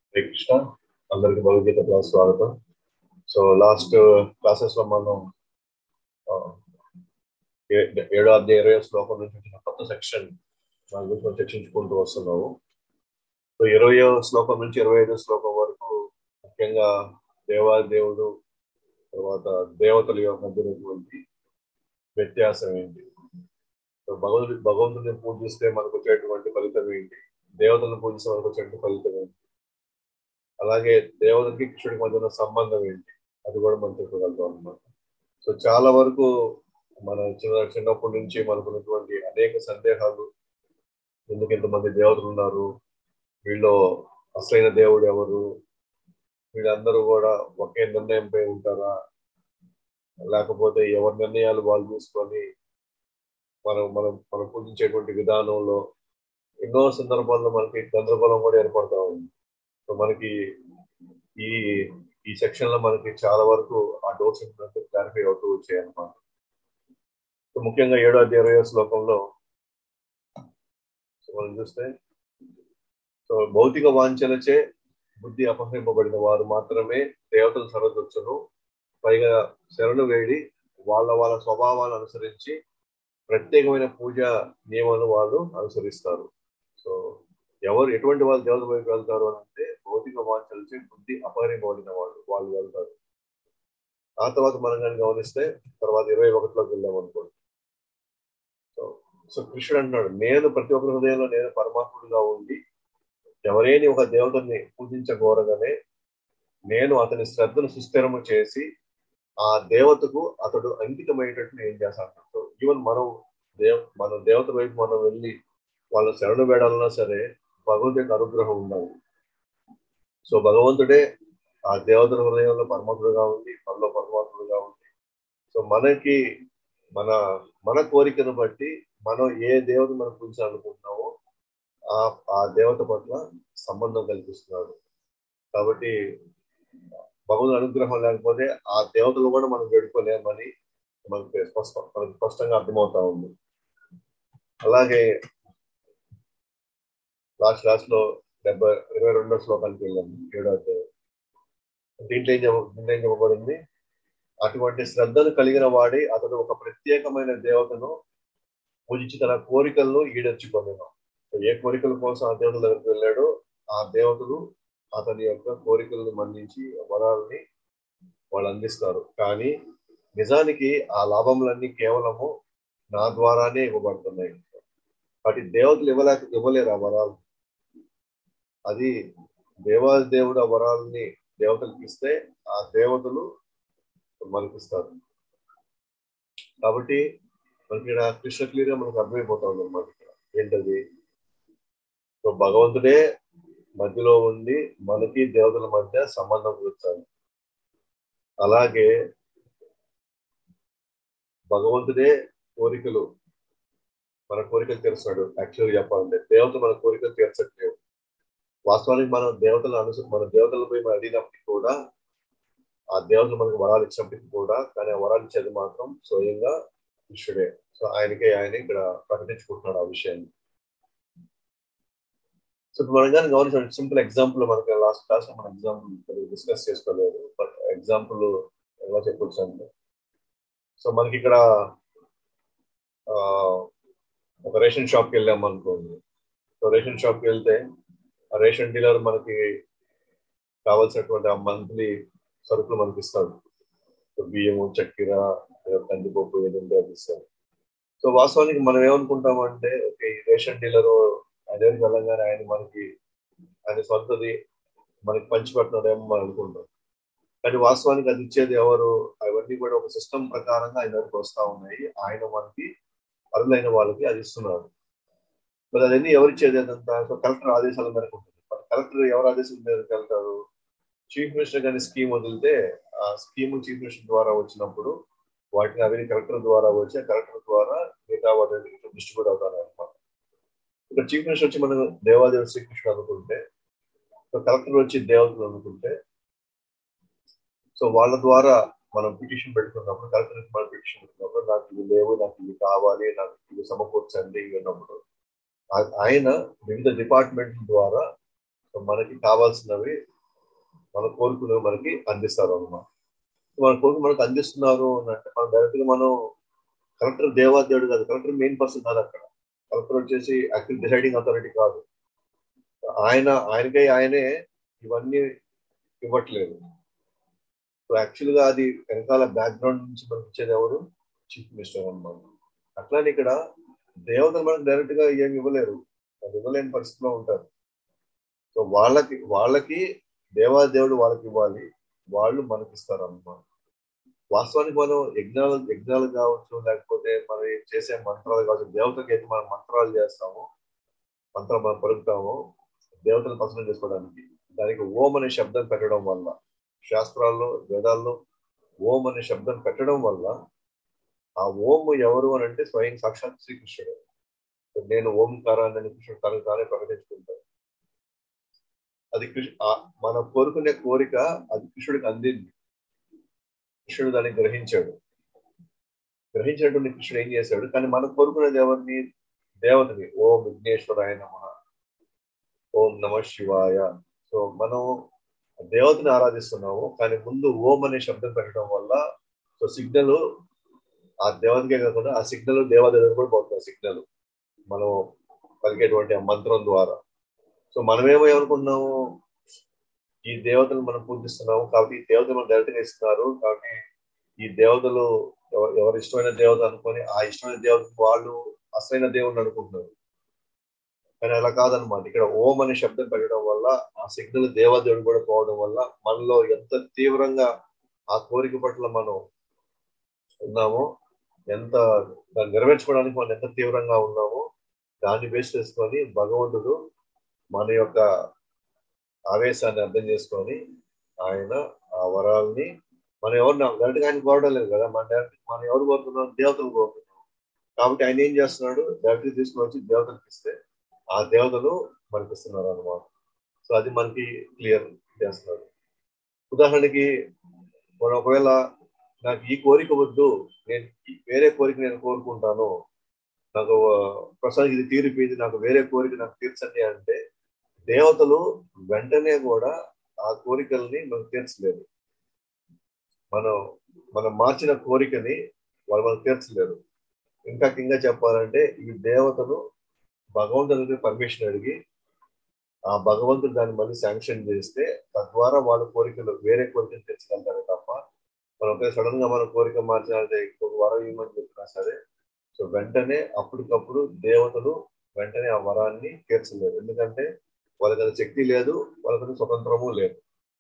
హరే కృష్ణ అందరికి భగవద్గీత క్లాస్ స్వాగతం so last classes లో మనం ఆ, ఏ- ఏడో అధ్యాయ ఇరవై శ్లోకం నుంచి వచ్చిన కొత్త సెక్షన్ దాని గురించి మనం చర్చించుకుంటూ వస్తున్నాము సో ఇరవయో శ్లోకం నుంచి ఇరవై ఐదో శ్లోకం వరకు ముఖ్యంగా దేవాది దేవుడు తర్వాత దేవతల యొక్క మధ్య ఉన్నటువంటి వ్యత్యాసం ఏంటి సో భగవంతుడి భగవంతుడిని పూజిస్తే మనకు వచ్చేటువంటి ఫలితం ఏంటి దేవతలను పూజిస్తే మనకు వచ్చేటువంటి ఫలితం ఏంటి అలాగే దేవతకి కృష్ణుడికి మధ్య ఉన్న సంబంధం ఏంటి అది కూడా మనం చెప్పగలుగుతాం అనమాట సో చాలా వరకు మన చిన్న చిన్నప్పటి నుంచి మనకున్నటువంటి అనేక సందేహాలు ఎందుకు ఇంతమంది దేవతలు ఉన్నారు వీళ్ళు అసలైన దేవుడు ఎవరు వీళ్ళందరూ కూడా ఒకే నిర్ణయంపై ఉంటారా లేకపోతే ఎవరి నిర్ణయాలు వాళ్ళు తీసుకొని మనం మనం మనం పూజించేటువంటి విధానంలో ఎన్నో సందర్భాల్లో మనకి గందరగోళం కూడా ఏర్పడతా ఉంది సో మనకి ఈ ఈ సెక్షన్ లో మనకి చాలా వరకు ఆ డోర్స్ క్లారిఫై అవుతూ వచ్చాయి అన్నమాట సో ముఖ్యంగా ఏడో అధ్యాయ ఇరవై శ్లోకంలో సో మనం చూస్తే సో భౌతిక వాంఛలచే బుద్ధి అపహరింపబడిన వారు మాత్రమే దేవతల సరదొచ్చును పైగా శరణు వేడి వాళ్ళ వాళ్ళ స్వభావాలను అనుసరించి ప్రత్యేకమైన పూజ నియమాలు వాళ్ళు అనుసరిస్తారు సో ఎవరు ఎటువంటి వాళ్ళు దేవత వైపు వెళ్తారు అని అంటే భౌతిక వాంఛలచే బుద్ధి అపహరింపబడిన వాళ్ళు వాళ్ళు వెళ్తారు ఆ తర్వాత మనం కానీ గమనిస్తే తర్వాత ఇరవై ఒకటిలోకి వెళ్దాం అనుకోండి సో సో కృష్ణుడు అంటున్నాడు నేను ప్రతి ఒక్కరి హృదయంలో నేను పరమాత్ముడిగా ఉండి ఎవరేని ఒక దేవతని పూజించగోరగానే నేను అతని శ్రద్ధను సుస్థిరము చేసి ఆ దేవతకు అతడు అంకితమయ్యేటట్టు నేను చేస్తాను సో ఈవెన్ మనం దేవ మన దేవత వైపు మనం వెళ్ళి వాళ్ళ శరణు వేడాలన్నా సరే భగవంతుడి యొక్క అనుగ్రహం ఉండాలి సో భగవంతుడే ఆ దేవతల హృదయంలో పరమాత్ముడుగా ఉంది మనలో పరమాత్ముడుగా ఉంది సో మనకి మన మన కోరికను బట్టి మనం ఏ దేవత మనం పూజించాలనుకుంటున్నామో ఆ ఆ దేవత పట్ల సంబంధం కల్పిస్తున్నాడు కాబట్టి భగవంతుని అనుగ్రహం లేకపోతే ఆ దేవతలు కూడా మనం వేడుకోలేమని మనకి స్పష్ట మనకి స్పష్టంగా అర్థమవుతా ఉంది అలాగే లాస్ట్ లాస్ట్ లో డెబ్బై ఇరవై రెండో శ్లోకానికి వెళ్ళాము ఏడో అధ్యాయం దీంట్లో ఏం చెప్ప- దీంట్లో ఏం చెప్పబడింది అటువంటి శ్రద్ధను కలిగిన వాడి అతడు ఒక ప్రత్యేకమైన దేవతను పూజించి తన కోరికలను ఈడర్చుకొనేను ఏ కోరికల కోసం ఆ దేవతల దగ్గరికి వెళ్ళాడో ఆ దేవతలు అతని యొక్క కోరికలను మన్నించి వరాలని వాళ్ళు అందిస్తారు కానీ నిజానికి ఆ లాభములన్నీ కేవలము నా ద్వారానే ఇవ్వబడుతున్నాయి వాటి దేవతలు ఇవ్వలేక ఇవ్వలేరు ఆ వరాలు అది దేవాది దేవుడు ఆ వరాలని దేవతలకు ఇస్తే ఆ దేవతలు మనకిస్తారు కాబట్టి మనకి ఇక్కడ కృష్ణ క్లియర్ గా మనకు అర్థమైపోతుంది అనమాట ఇక్కడ ఏంటది సో భగవంతుడే మధ్యలో ఉండి మనకి దేవతల మధ్య సంబంధం కుదుర్చాలి అలాగే భగవంతుడే కోరికలు మన కోరికలు తీరుస్తాడు యాక్చువల్గా చెప్పాలంటే దేవత మన కోరికలు తీర్చట్లేవు వాస్తవానికి మనం దేవతలు అనుస మన దేవతలపై మనం అడిగినప్పటికీ కూడా ఆ దేవతలు మనకు వరాలు ఇచ్చినప్పటికీ కూడా కానీ ఆ వరాలు ఇచ్చేది మాత్రం స్వయంగా కృష్ణుడే సో ఆయనకే ఆయన ఇక్కడ ప్రకటించుకుంటున్నాడు ఆ విషయాన్ని సో ఇప్పుడు మనం కానీ గమనించండి సింపుల్ ఎగ్జాంపుల్ మనకి లాస్ట్ క్లాస్ లో మన ఎగ్జాంపుల్ డిస్కస్ చేసుకోలేదు బట్ ఎగ్జాంపుల్ ఎలా చెప్పొచ్చు అంటే సో మనకి ఇక్కడ ఆ, ఒక రేషన్ షాప్కి వెళ్ళాం అనుకోండి సో రేషన్ షాప్కి వెళ్తే ఆ రేషన్ డీలర్ మనకి కావాల్సినటువంటి ఆ మంత్లీ సరుకులు మనకి ఇస్తాడు సో బియ్యము చక్కెర లేదా కందిపప్పు ఏదంటే అది ఇస్తాడు సో వాస్తవానికి మనం ఏమనుకుంటామంటే ఓకే ఈ రేషన్ డీలర్ అదే వెళ్ళగానే ఆయన మనకి ఆయన సొంతది మనకి పంచి పెట్టినాడేమో మనం అనుకుంటాం కానీ వాస్తవానికి అది ఇచ్చేది ఎవరు అవన్నీ కూడా ఒక సిస్టమ్ ప్రకారంగా ఆయన దగ్గరికి వస్తా ఉన్నాయి ఆయన మనకి అరులైన వాళ్ళకి అది ఇస్తున్నారు మరి అదన్నీ ఎవరు ఇచ్చేది అదంతా సో కలెక్టర్ ఆదేశాల మేరకు ఉంటుంది మరి కలెక్టర్ ఎవరు ఆదేశాల మేరకు వెళ్తారు చీఫ్ మినిస్టర్ కానీ స్కీమ్ వదిలితే ఆ స్కీమ్ చీఫ్ మినిస్టర్ ద్వారా వచ్చినప్పుడు వాటిని అవన్నీ కలెక్టర్ ద్వారా వచ్చి ఆ కలెక్టర్ ద్వారా మిగతా వాటి డిస్ట్రిబ్యూట్ అవుతారు అనమాట ఇక్కడ చీఫ్ మినిస్టర్ వచ్చి మనం దేవాదేవి శ్రీకృష్ణుడు అనుకుంటే సో కలెక్టర్ వచ్చి దేవతలు అనుకుంటే సో వాళ్ళ ద్వారా మనం పిటిషన్ పెట్టుకున్నప్పుడు కలెక్టర్ మనం పిటిషన్ పెట్టుకున్నప్పుడు నాకు ఇవి లేవు నాకు ఇవి కావాలి నాకు ఇవి సమకూర్చండి ఇవి అన్నప్పుడు ఆ- ఆయన వివిధ డిపార్ట్మెంట్ల ద్వారా సో మనకి కావాల్సినవి మన కోరుకునేవి మనకి అందిస్తారు అన్నమాట మన కోరిక మనకు అందిస్తున్నారు అని అంటే మనం డైరెక్ట్ గా మనం కలెక్టర్ దేవాదేవుడు కాదు కలెక్టర్ మెయిన్ పర్సన్ కాదు అక్కడ కలెక్టర్ వచ్చేసి యాక్చువల్ డిసైడింగ్ అథారిటీ కాదు ఆయన ఆయనకై ఆయనే ఇవన్నీ ఇవ్వట్లేదు సో యాక్చువల్ గా అది వెనకాల బ్యాక్గ్రౌండ్ నుంచి మనకి ఇచ్చేది ఎవరు చీఫ్ మినిస్టర్ అన్నమాట అట్లానే ఇక్కడ దేవతలు మనకు డైరెక్ట్ గా ఏమి ఇవ్వలేరు అది ఇవ్వలేని పరిస్థితిలో ఉంటారు సో వాళ్ళకి వాళ్ళకి దేవాదేవుడు వాళ్ళకి ఇవ్వాలి వాళ్ళు మనకి ఇస్తారు అన్నమాట వాస్తవానికి మనం యజ్ఞాలు యజ్ఞాలు కావచ్చు లేకపోతే మనం చేసే మంత్రాలు కావచ్చు దేవతకి అయితే మనం మంత్రాలు చేస్తాము మంత్రం మనం పలుకుతాము దేవతలు ప్రసన్నం చేసుకోవడానికి దానికి ఓం అనే శబ్దం పెట్టడం వల్ల శాస్త్రాల్లో వేదాల్లో ఓం అనే శబ్దం పెట్టడం వల్ల ఆ ఓం ఎవరు అని అంటే స్వయం సాక్షాత్ శ్రీకృష్ణుడు నేను ఓంకారాన్ని కృష్ణుడు తనకు తానే ప్రకటించుకుంటాను అది కృష్ణ మన కోరుకునే కోరిక అది కృష్ణుడికి అందింది కృష్ణుడు దాన్ని గ్రహించాడు గ్రహించినటువంటి కృష్ణుడు ఏం చేశాడు కానీ మనం కోరుకునేది ఎవరిని దేవతని ఓం విఘ్నేశ్వరాయ నమ ఓం నమ శివాయ సో మనం దేవతని ఆరాధిస్తున్నాము కానీ ముందు ఓం అనే శబ్దం పెట్టడం వల్ల సో సిగ్నల్ ఆ దేవతకే కాకుండా ఆ సిగ్నల్ దేవదేవుడు కూడా పోతుంది సిగ్నల్ మనం పలికేటువంటి ఆ మంత్రం ద్వారా సో మనమేమో ఏమనుకున్నాము ఈ దేవతలు మనం పూజిస్తున్నాము కాబట్టి ఈ దేవతలు మనం డైరెక్ట్గా ఇస్తున్నారు కాబట్టి ఈ దేవతలు ఎవరు ఇష్టమైన దేవత అనుకొని ఆ ఇష్టమైన దేవత వాళ్ళు అసలైన దేవుడిని అనుకుంటున్నారు కానీ అలా కాదనమాట ఇక్కడ ఓం అనే శబ్దం పెట్టడం వల్ల ఆ సిగ్నల్ దేవదేవుడు కూడా పోవడం వల్ల మనలో ఎంత తీవ్రంగా ఆ కోరిక పట్ల మనం ఉన్నామో ఎంత నెరవేర్చుకోవడానికి మనం ఎంత తీవ్రంగా ఉన్నామో దాన్ని బేస్ చేసుకొని భగవంతుడు మన యొక్క ఆవేశాన్ని అర్థం చేసుకొని ఆయన ఆ వరాల్ని మనం ఎవరు డైరెక్ట్గా ఆయన కోరడం లేదు కదా మన డైరెక్ట్ మనం ఎవరు కోరుతున్నాం దేవతలు కోరుతున్నాం కాబట్టి ఆయన ఏం చేస్తున్నాడు డైరెక్ట్ తీసుకుని వచ్చి దేవతలకు ఇస్తే ఆ దేవతలు మనకి ఇస్తున్నారు అనమాట సో అది మనకి క్లియర్ చేస్తున్నారు ఉదాహరణకి మనం ఒకవేళ నాకు ఈ కోరిక వద్దు నేను వేరే కోరిక నేను కోరుకుంటాను నాకు ప్రసాద్ ఇది తీరిపోయింది నాకు వేరే కోరిక నాకు తీర్చండి అంటే దేవతలు వెంటనే కూడా ఆ కోరికల్ని మనకు తీర్చలేరు మనం మనం మార్చిన కోరికని వాళ్ళు మనకు తీర్చలేరు ఇంకా కింద చెప్పాలంటే ఈ దేవతలు భగవంతుడికి పర్మిషన్ అడిగి ఆ భగవంతుడు దాన్ని మళ్ళీ శాంక్షన్ చేస్తే తద్వారా వాళ్ళ కోరికలు వేరే కోరికలు తెచ్చగలుగుతారు తప్ప మనం ఒకే సడన్ గా మన కోరిక మార్చాలంటే ఇంకొక వరం ఇవ్వమని చెప్పినా సరే సో వెంటనే అప్పటికప్పుడు దేవతలు వెంటనే ఆ వరాన్ని తీర్చలేరు ఎందుకంటే వాళ్ళకి అది శక్తి లేదు వాళ్ళకి స్వతంత్రము లేదు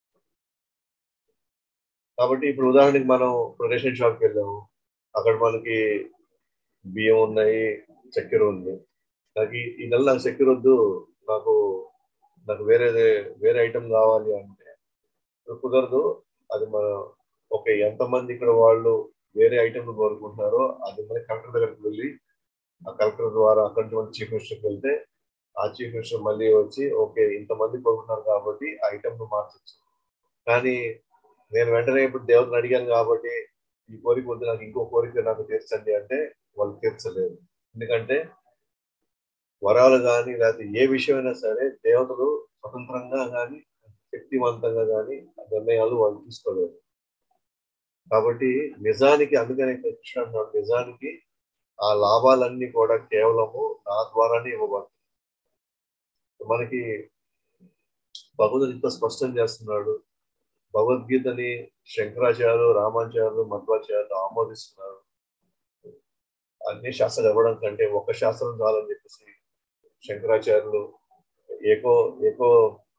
కాబట్టి ఇప్పుడు ఉదాహరణకి మనం ఇప్పుడు రేషన్ షాప్కి వెళ్ళాము అక్కడ మనకి బియ్యం ఉన్నాయి చక్కెర ఉంది నాకు ఈ నెల నాకు చక్కెర వద్దు నాకు నాకు వేరే వేరే ఐటెం కావాలి అంటే కుదరదు అది మన ఓకే ఎంతమంది ఇక్కడ వాళ్ళు వేరే ఐటెంలు కోరుకుంటున్నారో అది మన కలెక్టర్ దగ్గరికి వెళ్ళి ఆ కలెక్టర్ ద్వారా అక్కడి నుంచి చీఫ్ మినిస్టర్కి వెళ్తే ఆ చీఫ్ మినిస్టర్ మళ్ళీ వచ్చి ఓకే ఇంతమంది కోరుకుంటున్నారు కాబట్టి ఐటెంను మార్చచ్చు కానీ నేను వెంటనే ఇప్పుడు దేవతను అడిగాను కాబట్టి ఈ కోరిక వద్దు నాకు ఇంకో కోరిక నాకు తీర్చండి అంటే వాళ్ళు తీర్చలేరు ఎందుకంటే వరాలు కానీ లేకపోతే ఏ విషయమైనా సరే దేవతలు స్వతంత్రంగా కానీ శక్తివంతంగా కానీ నిర్ణయాలు వాళ్ళు తీసుకోలేరు కాబట్టి నిజానికి అందుకనే కృష్ణ అన్నాడు నిజానికి ఆ లాభాలన్నీ కూడా కేవలము నా ద్వారానే ఇవ్వబడతాయి మనకి భగవద్గీత ఇంత స్పష్టం చేస్తున్నాడు భగవద్గీతని శంకరాచార్యులు రామాచార్యులు మధ్వాచార్యులు ఆమోదిస్తున్నారు అన్ని శాస్త్రాలు ఇవ్వడం కంటే ఒక శాస్త్రం చాలని చెప్పేసి శంకరాచార్యులు ఏకో ఏకో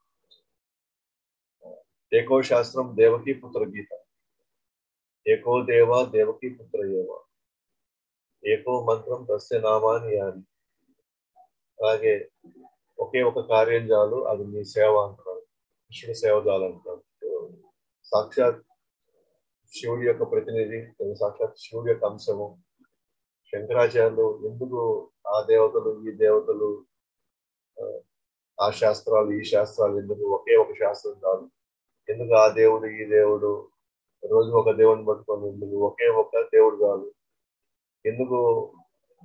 ఏకో శాస్త్రం దేవకి పుత్ర గీత ఏకో దేవ దేవకి పుత్ర ఏవ ఏకో మంత్రం తస్య నామాని అని అలాగే ఒకే ఒక కార్యం చాలు అది మీ సేవ అంటున్నారు కృష్ణుడి సేవ చాలు అంటున్నారు సాక్షాత్ శివుడి యొక్క ప్రతినిధి సాక్షాత్ శివుడి యొక్క అంశము శంకరాచార్యులు ఎందుకు ఆ దేవతలు ఈ దేవతలు ఆ శాస్త్రాలు ఈ శాస్త్రాలు ఎందుకు ఒకే ఒక శాస్త్రం కాదు ఎందుకు ఆ దేవుడు ఈ దేవుడు రోజు ఒక దేవుడిని పట్టుకొని ఎందుకు ఒకే ఒక దేవుడు కాదు ఎందుకు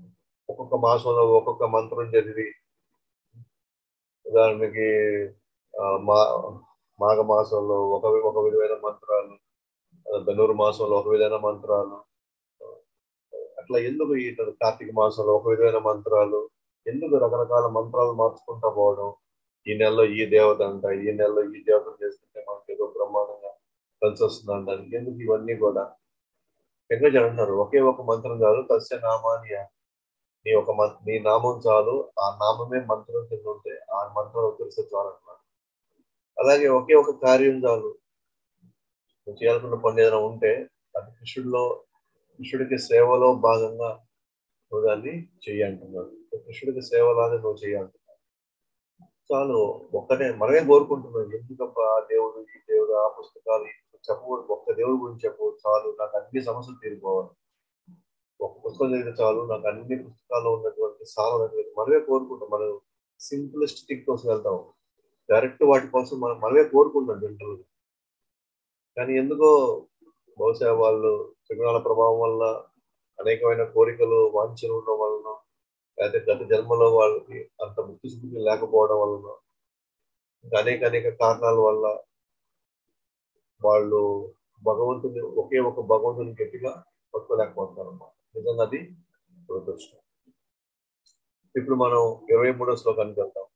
ఒక్కొక్క మాసంలో ఒక్కొక్క మంత్రం చదివి ఉదాహరణకి ఆ, మా మాఘ మాసంలో ఒక ఒక విధమైన మంత్రాలు ఆ, ధనుర్ మాసంలో ఒక విధమైన మంత్రాలు అట్లా ఎందుకు ఈ కార్తీక మాసంలో ఒక విధమైన మంత్రాలు ఎందుకు రకరకాల మంత్రాలు మార్చుకుంటా పోవడం ఈ నెలలో ఈ దేవత అంట ఈ నెలలో ఈ దేవత చేస్తుంటే మనకి ఏదో బ్రహ్మాండంగా కలిసి వస్తుంది అనడానికి ఎందుకు ఇవన్నీ కూడా వెంకటేశ్వర అంటున్నారు ఒకే ఒక మంత్రం చాలు తస్య నామాని నీ ఒక మం- నీ నామం చాలు ఆ నామమే మంత్రం కింద ఉంటే ఆ మంత్రం తెలిసే చాలు అంటున్నారు అలాగే ఒకే ఒక కార్యం చాలు నువ్వు చేయాలనుకున్న పని ఏదైనా ఉంటే అది కృష్ణుడిలో కృష్ణుడికి సేవలో భాగంగా నువ్వు దాన్ని చెయ్యి అంటున్నాడు కృష్ణుడికి సేవలాగా నువ్వు చెయ్యి అంటున్నాడు చాలు ఒక్కటే మనమే కోరుకుంటున్నాం ఎందుకబ్బా ఆ దేవుడు ఈ దేవుడు ఆ పుస్తకాలు ఈ చెప్పకూడదు ఒక్క దేవుడి గురించి చెప్పు చాలు నాకు అన్ని సమస్యలు తీరిపోవాలి ఒక పుస్తకం చదివితే చాలు నాకు అన్ని పుస్తకాల్లో ఉన్నటువంటి సారం అనేది మనమే కోరుకుంటాం మనం సింప్లిస్టిక్ కోసం వెళ్తాం డైరెక్ట్ వాటి కోసం మనం మనమే కోరుకుంటాం జనరల్ కానీ ఎందుకో బహుశా వాళ్ళు త్రిగుణాల ప్రభావం వల్ల అనేకమైన కోరికలు వాంఛలు ఉండడం వలన లేకపోతే గత జన్మలో వాళ్ళకి అంత ముక్తి సుఖి లేకపోవడం వలన ఇంకా అనేక అనేక కారణాల వల్ల వాళ్ళు భగవంతుని ఒకే ఒక భగవంతుని గట్టిగా పట్టుకోలేకపోతున్నారు అన్నమాట నిజంగా అది దురదృష్టం ఇప్పుడు మనం ఇరవై మూడో శ్లోకానికి వెళ్తాం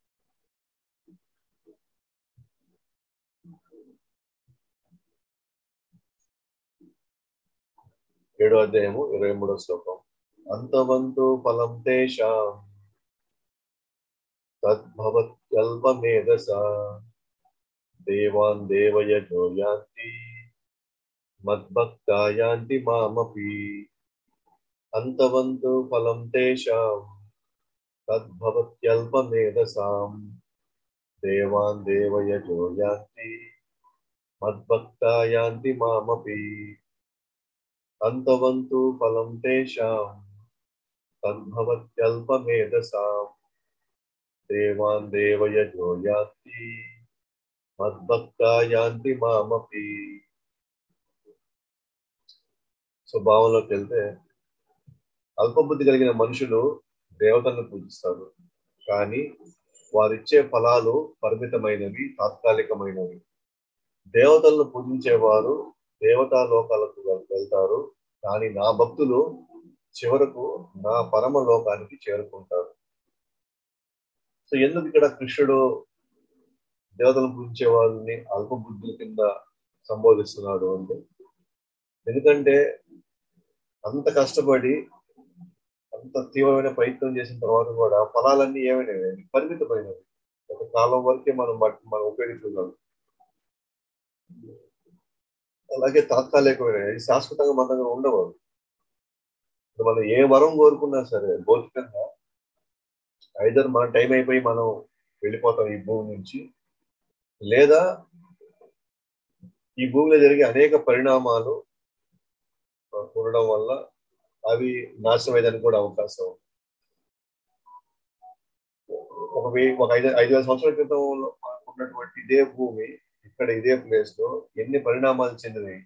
ఏడో అధ్యాయము ఇరవై మూడో శ్లోకం అంతవంతు ఫలం తేషాం తద్భవత్యల్పమేధస దేవాన్ దేవయజో యాంతి మద్భక్తా యాంతి మామపి అంతవంతు ఫలం తేషాం తద్భవత్యల్పమేధసాం దేవాన్ దేవయజో యాంతి మద్భక్తా యాంతి మామపి అంతవంతు ఫలం తేషాం తద్భవత్యల్పమేధసాం దేవాన్ దేవయజో యాంతి మద్భక్తా యాంతి మామపి స్వభావంలోకి వెళ్తే అల్పబుద్ధి కలిగిన మనుషులు దేవతలను పూజిస్తారు కానీ వారిచ్చే ఫలాలు పరిమితమైనవి తాత్కాలికమైనవి దేవతలను పూజించేవారు దేవతా లోకాలకు వెల్- వెళ్తారు కానీ నా భక్తులు చివరకు నా పరమ లోకానికి చేరుకుంటారు సో ఎందుకు ఇక్కడ కృష్ణుడు దేవతలను పూజించే వాళ్ళని అల్ప బుద్ధుల కింద సంబోధిస్తున్నాడు అంటే ఎందుకంటే అంత కష్టపడి అంత తీవ్రమైన ప్రయత్నం చేసిన తర్వాత కూడా ఫలాలన్నీ ఏమైనవి పరిమితమైనవి ఒక కాలం వరకే మనం వాటిని మనం ఉపయోగించగలం అలాగే తాత్కాలికమైనవి శాశ్వతంగా మన దగ్గర ఉండవు ఇప్పుడు మనం ఏ వరం కోరుకున్నా సరే భౌతికంగా ఐదర్ మన టైం అయిపోయి మనం వెళ్ళిపోతాం ఈ భూమి నుంచి లేదా ఈ భూమిలో జరిగే అనేక పరిణామాలు ఆ, ఉండడం వల్ల అవి నాశనం అయ్యడానికి కూడా అవకాశం ఉంది. ఒక వెయ్యి ఒక ఐదు ఐదు వేల సంవత్సరాల క్రితం ఉన్నటువంటి ఇదే భూమి ఇక్కడ ఇదే ప్లేస్ లో ఎన్ని పరిణామాలు చెందినాయి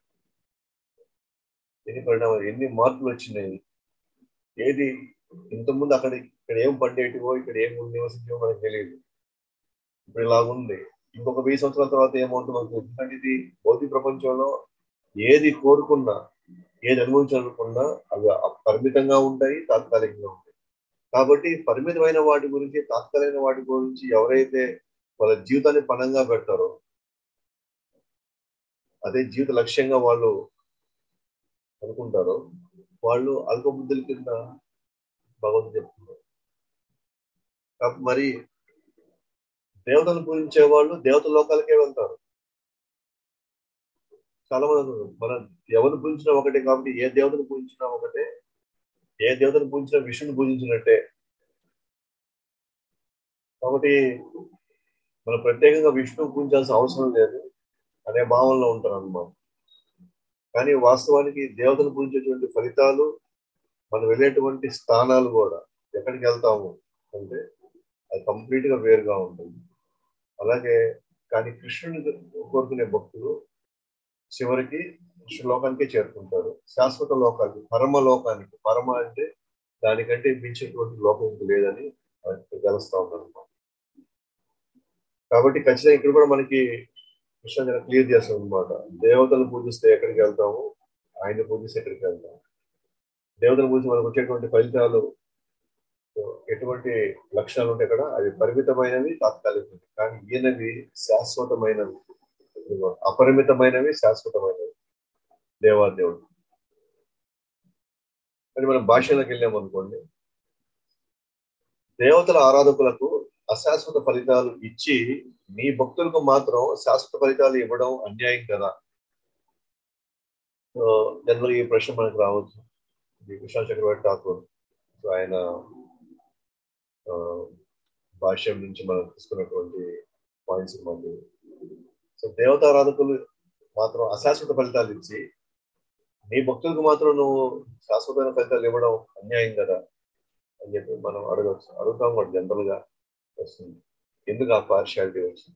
ఎన్ని పరిణామాలు ఎన్ని మార్పులు వచ్చినాయి ఏది ఇంతకుముందు అక్కడ ఇక్కడ ఏం పండేటివో ఇక్కడ ఏం నివసించో మనకు తెలియదు ఇప్పుడు ఇలా ఉంది ఇంకొక వెయ్యి సంవత్సరాల తర్వాత ఏమవుతుందో మనకు తెలియదు. ఎందుకంటే ఇది భౌతిక ప్రపంచంలో ఏది కోరుకున్నా ఏది అనుభవించాలనుకున్నా అవి పరిమితంగా ఉంటాయి తాత్కాలికంగా ఉంటాయి కాబట్టి పరిమితమైన వాటి గురించి తాత్కాలికమైన వాటి గురించి ఎవరైతే వాళ్ళ జీవితాన్ని పణంగా పెడతారో అదే జీవిత లక్ష్యంగా వాళ్ళు అనుకుంటారో వాళ్ళు అల్పబుద్ధుల కింద భగవంతుడు చెప్తున్నారు కాబట్టి మరి దేవతలను పూజించే వాళ్ళు దేవత లోకాలకే వెళ్తారు చాలా మంది ఉన్నారు. మనం ఎవరిని పూజించినా ఒకటే కాబట్టి ఏ దేవతను పూజించినా ఒకటే ఏ దేవతను పూజించినా విష్ణుని పూజించినట్టే కాబట్టి మనం ప్రత్యేకంగా విష్ణువు పూజించాల్సిన అవసరం లేదు అనే భావనలో ఉంటారు అన్నమాట కానీ వాస్తవానికి దేవతను పూజించేటువంటి ఫలితాలు మనం వెళ్ళేటువంటి స్థానాలు కూడా ఎక్కడికి వెళ్తాము అంటే అది కంప్లీట్ గా వేరుగా ఉంటుంది అలాగే కానీ కృష్ణుని కోరుకునే భక్తులు చివరికి కృష్ణ లోకానికే చేరుకుంటారు శాశ్వత లోకానికి పరమ లోకానికి పరమ అంటే దానికంటే మించినటువంటి లోకం ఇంక లేదని తెలుస్తా ఉన్నారు కాబట్టి ఖచ్చితంగా ఇక్కడ కూడా మనకి విషయం క్లియర్ చేస్తాం అనమాట దేవతలు పూజిస్తే ఎక్కడికి వెళ్తాము ఆయన పూజిస్తే ఎక్కడికి వెళ్తాము దేవతలు పూజిస్తే మనకు వచ్చేటువంటి ఫలితాలు ఎటువంటి లక్షణాలు ఉంటాయి ఇక్కడ అవి పరిమితమైనవి తాత్కాలికమైనవి కానీ ఈయనవి శాశ్వతమైనవి అపరిమితమైనవి శాశ్వతమైనవి దేవాదేవుడు అని మనం భాషలోకి వెళ్ళాం అనుకోండి దేవతల ఆరాధకులకు అశాశ్వత ఫలితాలు ఇచ్చి మీ భక్తులకు మాత్రం శాశ్వత ఫలితాలు ఇవ్వడం అన్యాయం కదా సో జనరల్ ఈ ప్రశ్న మనకు రావచ్చు విశాల్ చక్రవర్తి ఠాకూర్ సో ఆయన భాష్యం నుంచి మనం తీసుకున్నటువంటి పాయింట్స్ మనకి సో దేవతారాధకులు మాత్రం అశాశ్వత ఫలితాలు ఇచ్చి నీ భక్తులకు మాత్రం నువ్వు శాశ్వతమైన ఫలితాలు ఇవ్వడం అన్యాయం కదా అని చెప్పి మనం అడగచ్చు అడుగుతాం కూడా జనరల్ గా వస్తుంది ఎందుకు ఆ పార్షియాలిటీ వచ్చింది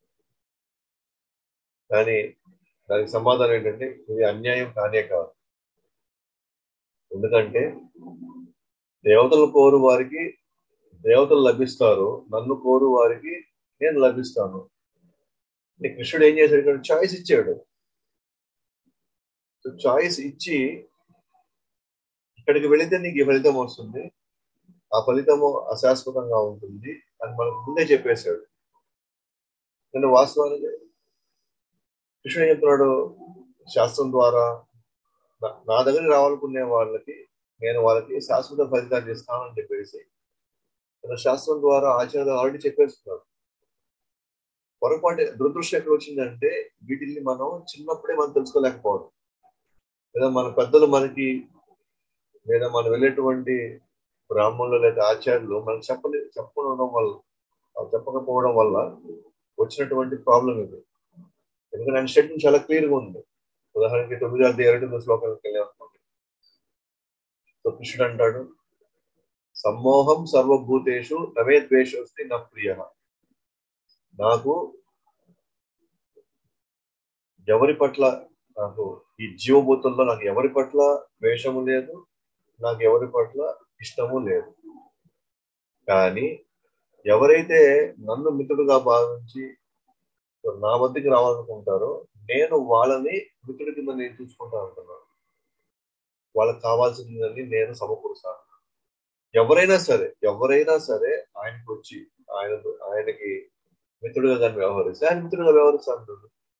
కానీ దానికి సమాధానం ఏంటంటే ఇది అన్యాయం కానే కాదు ఎందుకంటే దేవతలు కోరు వారికి దేవతలు లభిస్తారు నన్ను కోరు వారికి నేను లభిస్తాను కృష్ణుడు ఏం చేశాడు ఇక్కడ చాయిస్ ఇచ్చాడు సో చాయిస్ ఇచ్చి ఇక్కడికి వెళితే నీకు ఈ ఫలితం వస్తుంది ఆ ఫలితము అశాశ్వతంగా ఉంటుంది అని మనకు ముందే చెప్పేశాడు నేను వాస్తవానికి కృష్ణుడు చెప్తున్నాడు శాస్త్రం ద్వారా నా దగ్గర రావాలనుకునే వాళ్ళకి నేను వాళ్ళకి శాశ్వత ఫలితాలు ఇస్తానని చెప్పేసి తన శాస్త్రం ద్వారా ఆచార్య ఆల్రెడీ చెప్పేస్తున్నాడు పొరపాటు దురదృష్టం ఎక్కడ వచ్చిందంటే వీటిని మనం చిన్నప్పుడే మనం తెలుసుకోలేకపోవడం లేదా మన పెద్దలు మనకి లేదా మనం వెళ్ళేటువంటి బ్రాహ్మణులు లేదా ఆచార్యులు మనకు చెప్పలే చెప్పడం వల్ల చెప్పకపోవడం వల్ల వచ్చినటువంటి ప్రాబ్లం ఇది ఎందుకంటే ఆయన స్టేట్మెంట్ చాలా క్లియర్గా ఉంది ఉదాహరణకి తొమ్మిది అధ్యాయ ఇరవై శ్లోకానికి వెళ్ళామనుకోండి సో కృష్ణుడు అంటాడు సమ్మోహం సర్వభూతేషు నవే ద్వేషోస్తి నా ప్రియ నాకు ఎవరి పట్ల నాకు ఈ జీవభూతుల్లో నాకు ఎవరి పట్ల ద్వేషము లేదు నాకు ఎవరి పట్ల ఇష్టము లేదు కానీ ఎవరైతే నన్ను మిత్రుడుగా భావించి నా వద్దకి రావాలనుకుంటారో నేను వాళ్ళని మిత్రుడి కింద నేను చూసుకుంటా అంటున్నాను వాళ్ళకి కావాల్సిందని నేను సమకూరుస్తాను ఎవరైనా సరే ఎవరైనా సరే ఆయనకు వచ్చి ఆయన ఆయనకి మిత్రుడుగా కానీ వ్యవహరిస్తే ఆయన మిత్రుడుగా వ్యవహరిస్తాను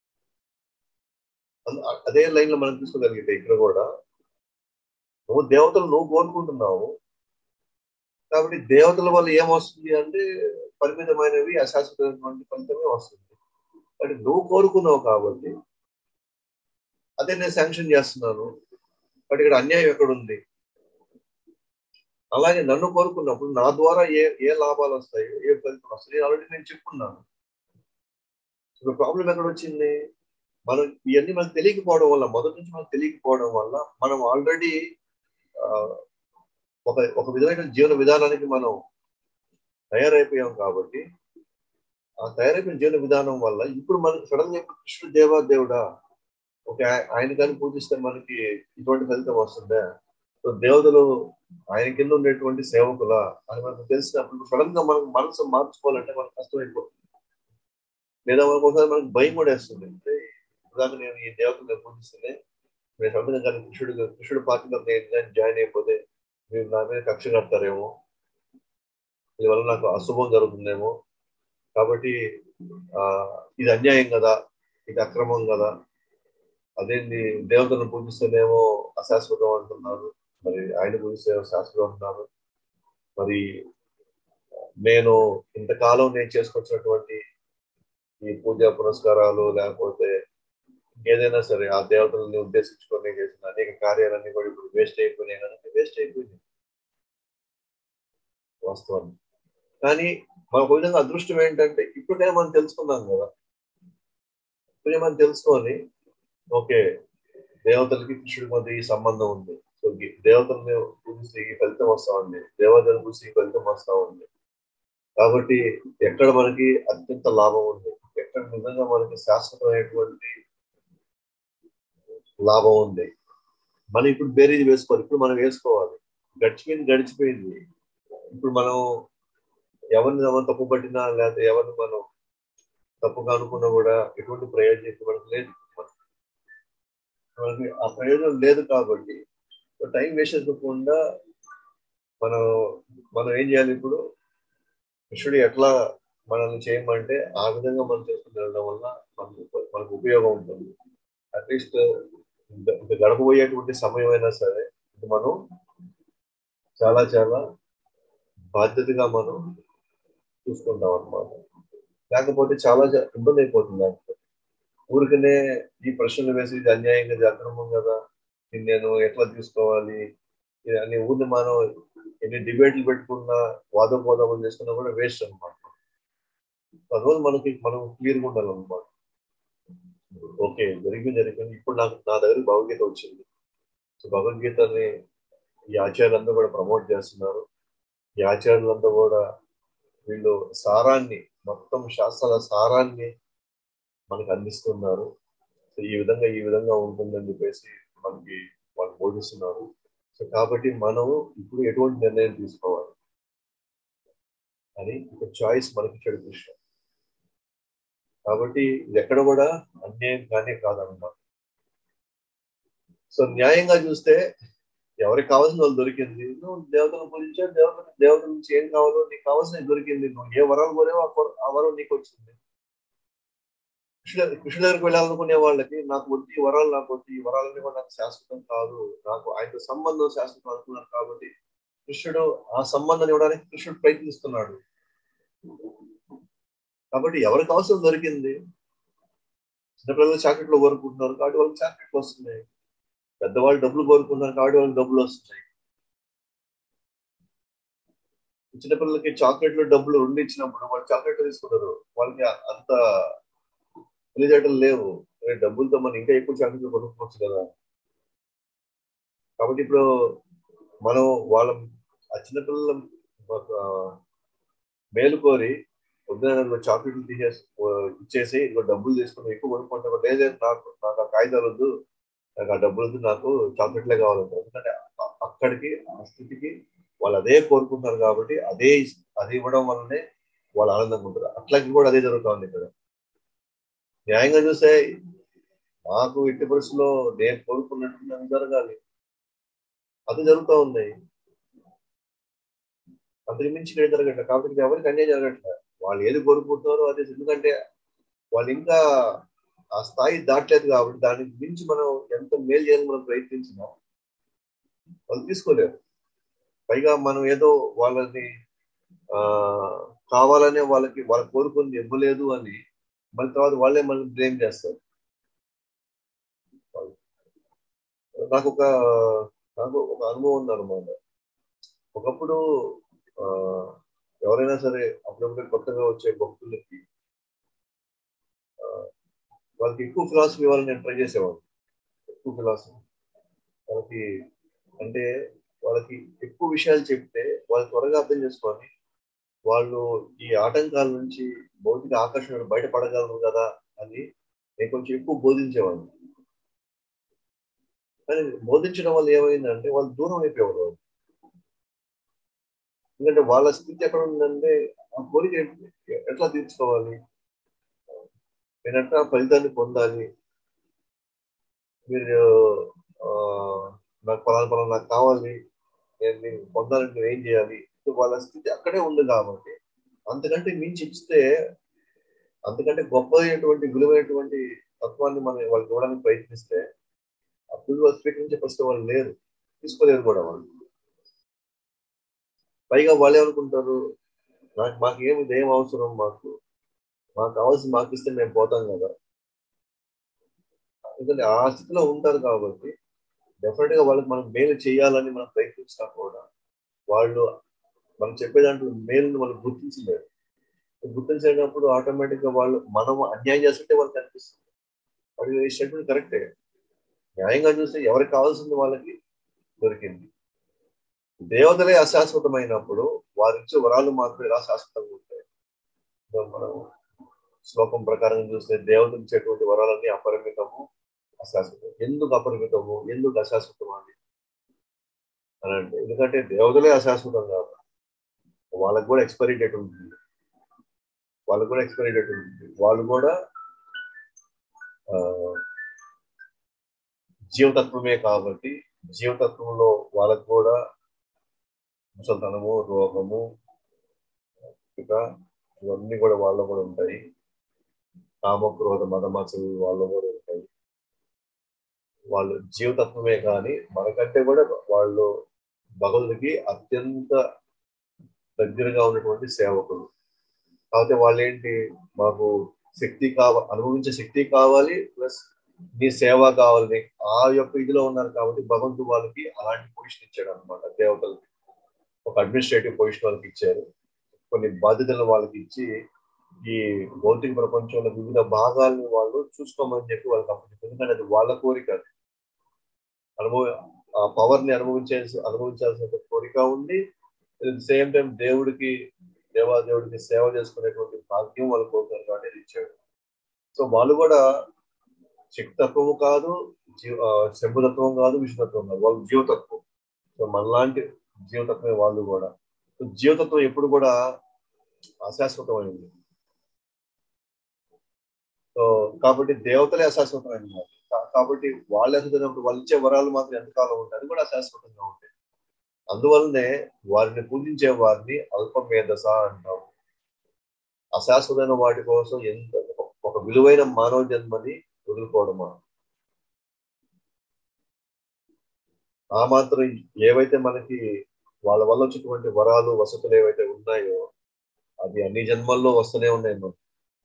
అదే లైన్ లో మనం తీసుకోగలిగితే ఇక్కడ కూడా నువ్వు దేవతలు నువ్వు కోరుకుంటున్నావు కాబట్టి దేవతల వల్ల ఏమొస్తుంది అంటే పరిమితమైనవి అశాశ్వతమైనటువంటి ఫలితమే వస్తుంది అంటే నువ్వు కోరుకున్నావు కాబట్టి అదే నేను శాంక్షన్ చేస్తున్నాను బట్ ఇక్కడ అన్యాయం ఎక్కడుంది అలాగే నన్ను కోరుకున్నప్పుడు నా ద్వారా ఏ ఏ లాభాలు వస్తాయి ఏ ఫలితం వస్తాయి ఆల్రెడీ నేను చెప్పుకున్నాను ఇప్పుడు ప్రాబ్లం ఎక్కడ వచ్చింది మనం ఇవన్నీ మనకు తెలియకపోవడం వల్ల మొదటి నుంచి మనకు తెలియకపోవడం వల్ల మనం ఆల్రెడీ ఒక ఒక విధమైన జీవన విధానానికి మనం తయారైపోయాం కాబట్టి ఆ తయారైపోయిన జీవన విధానం వల్ల ఇప్పుడు మనకి సడన్ గా కృష్ణుడు దేవా దేవుడా ఓకే ఆయన కానీ పూజిస్తే మనకి ఇటువంటి ఫలితం వస్తుందా సో దేవతలు ఆయన కింద ఉండేటువంటి సేవకుల అని మనకు తెలిసినప్పుడు సడన్ గా మనం మనసు మార్చుకోవాలంటే మనకు కష్టమైపోతుంది లేదా మనకు ఒకసారి మనకు భయం కూడా వేస్తుంది అంటే ఉదాహరణ నేను ఈ దేవతలు పూజిస్తేనే నేను సడన్ గా కృష్ణుడు కృష్ణుడు పార్టీలో నేను జాయిన్ అయిపోతే మీరు నా మీద కక్ష కడతారేమో దీనివల్ల నాకు అశుభం జరుగుతుందేమో కాబట్టి ఆ ఇది అన్యాయం కదా ఇది అక్రమం కదా అదేంటి దేవతలను పూజిస్తేనేమో అశాశ్వతం అంటున్నారు మరి ఆయన పూజిస్తే శాశ్వతం అంటున్నారు మరి నేను ఇంతకాలం నేను చేసుకొచ్చినటువంటి ఈ పూజా పురస్కారాలు లేకపోతే ఏదైనా సరే ఆ దేవతలని ఉద్దేశించుకొని చేసిన అనేక కార్యాలన్నీ కూడా ఇప్పుడు వేస్ట్ అయిపోయినాయి కనుక వేస్ట్ అయిపోయింది వాస్తవం కానీ మనకు విధంగా అదృష్టం ఏంటంటే ఇప్పుడే మనం తెలుసుకున్నాం కదా ఇప్పుడే మనం తెలుసుకొని ఓకే దేవతలకి కృష్ణుడి మధ్య ఈ సంబంధం ఉంది సో దేవతల్ని పూజిస్తే ఈ ఫలితం వస్తా ఉంది దేవతలు పూజిస్తే ఈ ఫలితం వస్తా ఉంది కాబట్టి ఎక్కడ మనకి అత్యంత లాభం ఉంది ఎక్కడ నిజంగా మనకి శాశ్వతమైనటువంటి లాభం ఉంది మనం ఇప్పుడు బేరీజ్ వేసుకోవాలి ఇప్పుడు మనం వేసుకోవాలి గడిచిపోయింది గడిచిపోయింది ఇప్పుడు మనం ఎవరిని మనం తప్పు పట్టినా లేకపోతే ఎవరిని మనం తప్పుగా అనుకున్నా కూడా ఎటువంటి ప్రయోజనం ఇప్పుడు మనకు లేదు మనకి ఆ ప్రయోజనం లేదు కాబట్టి టైం వేస్ట్ చేసుకోకుండా మనం మనం ఏం చేయాలి ఇప్పుడు కృష్ణుడు ఎట్లా మనల్ని చేయమంటే ఆ విధంగా మనం చేసుకుని వెళ్ళడం వల్ల మనకు మనకు ఉపయోగం ఉంటుంది అట్లీస్ట్ గడపబోయేటువంటి సమయం అయినా సరే ఇది మనం చాలా చాలా బాధ్యతగా మనం చూసుకుంటాం అనమాట లేకపోతే చాలా జ- ఇబ్బంది అయిపోతుంది లేకపోతే ఊరికనే ఈ ప్రశ్నలు వేసి ఇది అన్యాయంగా జరగడం కదా ఇది నేను ఎట్లా తీసుకోవాలి ఇది అని ఊరిని మనం ఎన్ని డిబేట్లు పెట్టుకున్నా వాదోపోదామని చేసుకున్నా కూడా వేస్ట్ అనమాట అందువల్ల మనకి మనం క్లియర్గా ఉండాలన్నమాట ఓకే జరిగింది జరిగింది ఇప్పుడు నాకు నా దగ్గర భగవద్గీత వచ్చింది సో భగవద్గీతని ఈ ఆచార్యులందరూ కూడా ప్రమోట్ చేస్తున్నారు ఈ ఆచార్యులంతా కూడా వీళ్ళు సారాన్ని మొత్తం శాస్త్రాల సారాన్ని మనకు అందిస్తున్నారు సో ఈ విధంగా ఈ విధంగా ఉంటుందని చెప్పేసి మనకి వాళ్ళు బోధిస్తున్నారు సో కాబట్టి మనం ఇప్పుడు ఎటువంటి నిర్ణయం తీసుకోవాలి అని ఒక చాయిస్ మనకి ఇచ్చాడు కృష్ణ కాబట్టి ఇది ఎక్కడ కూడా అన్యాయం కానీ కాదన్నమాట సో న్యాయంగా చూస్తే ఎవరికి కావాల్సిన వాళ్ళు దొరికింది నువ్వు దేవతను పూజించా దేవత దేవత నుంచి ఏం కావాలో నీకు కావాల్సినది దొరికింది నువ్వు ఏ వరాలు కోరేవో ఆ వర- ఆ వరం నీకు వచ్చింది కృష్ణ కృష్ణ దగ్గరికి వెళ్ళాలనుకునే వాళ్ళకి నాకు వద్దు ఈ వరాలు నాకు వద్దు ఈ వరాలన్నీ కూడా నాకు శాశ్వతం కాదు నాకు ఆయనతో సంబంధం శాశ్వతం అనుకున్నాను కాబట్టి కృష్ణుడు ఆ సంబంధం ఇవ్వడానికి కృష్ణుడు ప్రయత్నిస్తున్నాడు కాబట్టి ఎవరికి అవసరం దొరికింది చిన్నపిల్లలు చాక్లెట్లు కోరుకుంటున్నారు కాబట్టి వాళ్ళకి చాక్లెట్లు వస్తున్నాయి పెద్దవాళ్ళు డబ్బులు కోరుకున్నారు కాబట్టి వాళ్ళకి డబ్బులు వస్తున్నాయి చిన్నపిల్లలకి చాక్లెట్లు డబ్బులు రెండు ఇచ్చినప్పుడు వాళ్ళు చాక్లెట్లు తీసుకుంటారు వాళ్ళకి అంత తెలియజేయటం లేవు అరే డబ్బులతో మనం ఇంకా ఎక్కువ చాక్లెట్లు కొనుక్కోవచ్చు కదా కాబట్టి ఇప్పుడు మనం వాళ్ళ ఆ చిన్నపిల్లల ఒక మేలు కోరి పొద్దున చాక్లెట్లు తీసేసి ఇచ్చేసి ఇంకో డబ్బులు తీసుకుని ఎక్కువ కొనుక్కుంటారు లేదే నాకు నాకు ఆ కాగితాలు వద్దు నాకు ఆ డబ్బులు వద్దు నాకు చాక్లెట్లే కావాలంటారు ఎందుకంటే అ- అక్కడికి ఆ స్థితికి వాళ్ళు అదే కోరుకుంటారు కాబట్టి అదే ఇస్- అది ఇవ్వడం వల్లనే వాళ్ళు ఆనందంగా ఉంటారు అట్లాగే కూడా అదే జరుగుతుంది ఇక్కడ న్యాయంగా చూస్తే నాకు ఎట్టి పరిస్థితుల్లో నేను కోరుకున్నట్టు నాకు జరగాలి అది జరుగుతూ ఉన్నాయి అంతకు మించి ఇక్కడ జరగట్లేదు కాబట్టి ఇది ఎవరికి అన్యాయం జరగట్లేదు వాళ్ళు ఏది కోరుకుంటున్నారో అదే ఎందుకంటే వాళ్ళు ఇంకా ఆ స్థాయి దాటలేదు కాబట్టి దానికి మించి మనం ఎంత మేలు చేయాలని మనం ప్రయత్నించినా వాళ్ళు తీసుకోలేరు పైగా మనం ఏదో వాళ్ళని ఆ కావాలనే వాళ్ళకి వాళ్ళ కోరుకుంది ఇవ్వలేదు అని మళ్ళీ తర్వాత వాళ్ళే మనల్ని బ్లేమ్ చేస్తారు నాకు ఒక నాకు ఒక అనుభవం ఉంది అనమాట ఒకప్పుడు ఆ ఎవరైనా సరే అప్పుడప్పుడు కొత్తగా వచ్చే భక్తులకి ఆ, వాళ్ళకి ఎక్కువ ఫిలాసఫీ ఇవ్వాలని నేను ట్రై చేసేవాడిని ఎక్కువ ఫిలాసఫీ వాళ్ళకి అంటే వాళ్ళకి ఎక్కువ విషయాలు చెప్తే వాళ్ళు త్వరగా అర్థం చేసుకొని వాళ్ళు ఈ ఆటంకాల నుంచి భౌతిక ఆకర్షణ బయటపడగలరు కదా అని నేను కొంచెం ఎక్కువ బోధించేవాడిని కానీ బోధించడం వల్ల ఏమైందంటే వాళ్ళు దూరం అయిపోయేవారు వాళ్ళు. ఎందుకంటే వాళ్ళ స్థితి ఎక్కడ ఉందంటే ఆ కోరిక ఎట్- ఎట్లా తీర్చుకోవాలి నేను ఎట్లా ఫలితాన్ని పొందాలి మీరు ఆ, నాకు పలానా పలానా నాకు కావాలి నేను దీన్ని పొందాలంటే నేను ఏం చేయాలి సో వాళ్ళ స్థితి అక్కడే ఉంది కాబట్టి అంతకంటే మించి ఇస్తే అంతకంటే గొప్పదైనటువంటి విలువైనటువంటి తత్వాన్ని మనం వాళ్ళకి ఇవ్వడానికి ప్రయత్నిస్తే అప్పుడు వాళ్ళు స్వీకరించే పరిస్థితి వాళ్ళు లేరు తీసుకోలేరు కూడా వాళ్ళు పైగా వాళ్ళు ఏమనుకుంటారు నాకు మాకు ఏమి ఇదేం అవసరం మాకు మాకు కావాల్సి మాకు ఇస్తే మేము పోతాం కదా ఎందుకంటే ఆ స్థితిలో ఉంటారు కాబట్టి డెఫినెట్ గా వాళ్ళకి మనం మేలు చేయాలని మనం ప్రయత్నించినా కూడా వాళ్ళు మనం చెప్పే దాంట్లో మేలుని వాళ్ళు గుర్తించలేరు గుర్తించినప్పుడు ఆటోమేటిక్ గా వాళ్ళు మనం అన్యాయం చేస్తుంటే వాళ్ళకి అనిపిస్తుంది వాడు ఈ స్టేట్మెంట్ కరెక్టే న్యాయంగా చూస్తే ఎవరికి కావాల్సింది వాళ్ళకి దొరికింది దేవతలే అశాశ్వతమైనప్పుడు వారిచ్చే వరాలు మాత్రం ఎలా శాశ్వతంగా ఉంటాయి సో మనం శ్లోకం ప్రకారం చూస్తే దేవతలు ఇచ్చేటువంటి వరాలన్నీ అపరిమితము అశాశ్వతం ఎందుకు అపరిమితము ఎందుకు అశాశ్వతం అని అని అంటే ఎందుకంటే దేవతలే అశాశ్వతం కాదు వాళ్ళకి కూడా ఎక్స్పైరీ డేట్ ఉంటుంది వాళ్ళకు కూడా ఎక్స్పైరీ డేట్ ఉంటుంది వాళ్ళు కూడా ఆ, జీవతత్వమే కాబట్టి జీవతత్వంలో వాళ్ళకు కూడా ముసల్తనము రోగము ఇక ఇవన్నీ కూడా వాళ్ళలో కూడా ఉంటాయి కామక్రోధ మదమసలు వాళ్ళలో కూడా ఉంటాయి వాళ్ళు జీవతత్వమే కానీ మనకంటే కూడా వాళ్ళు భగవంతుడికి అత్యంత దగ్గరగా ఉన్నటువంటి సేవకులు కాకపోతే వాళ్ళు ఏంటి మాకు శక్తి కావ అనుభవించే శక్తి కావాలి ప్లస్ నీ సేవ కావాలని ఆ యొక్క ఇదిలో ఉన్నారు కాబట్టి భగవంతుడు వాళ్ళకి అలాంటి పొజిషన్ ఇచ్చాడు అనమాట దేవతలకి ఒక అడ్మినిస్ట్రేటివ్ పొజిషన్ వాళ్ళకి ఇచ్చారు కొన్ని బాధ్యతలు వాళ్ళకి ఇచ్చి ఈ భౌతిక ప్రపంచంలో వివిధ భాగాలను వాళ్ళు చూసుకోమని చెప్పి వాళ్ళకి అప్పచెప్పారు ఎందుకంటే అది వాళ్ళ కోరిక అది. అనుభవ ఆ పవర్ ని అనుభవించే అనుభవించాల్సిన కోరిక ఉంది అట్ సేమ్ టైం దేవుడికి దేవా దేవుడికి సేవ చేసుకునేటువంటి భాగ్యం వాళ్ళు కోరుతారు కాబట్టి అది ఇచ్చాడు సో వాళ్ళు కూడా శక్తితత్వము కాదు జీవ ఆ, శంభుతత్వం కాదు విష్ణుతత్వం కాదు వాళ్ళు జీవతత్వం సో మనలాంటి జీవతత్వమే వాళ్ళు కూడా సో జీవతత్వం ఎప్పుడు కూడా అశాశ్వతమైంది సో కాబట్టి దేవతలే అశాశ్వతమైనది మాట. కా- కాబట్టి వాళ్ళు అశాశ్వతమైనప్పుడు వాళ్ళు ఇచ్చే వరాలు మాత్రం ఎంతకాలం ఉంటాయి అది కూడా అశాశ్వతంగా ఉంటాయి అందువల్లనే వారిని పూజించే వారిని అల్పమేధస అంటాము అశాశ్వతమైన వాటి కోసం ఎంత ఒక- ఒక విలువైన మానవ జన్మని వదులుకోవడమా ఆ మాత్రం ఏవైతే మనకి వాళ్ళ వల్ల వచ్చేటువంటి వరాలు వసతులు ఏవైతే ఉన్నాయో అది అన్ని జన్మల్లో వస్తూనే ఉన్నాయి మనకి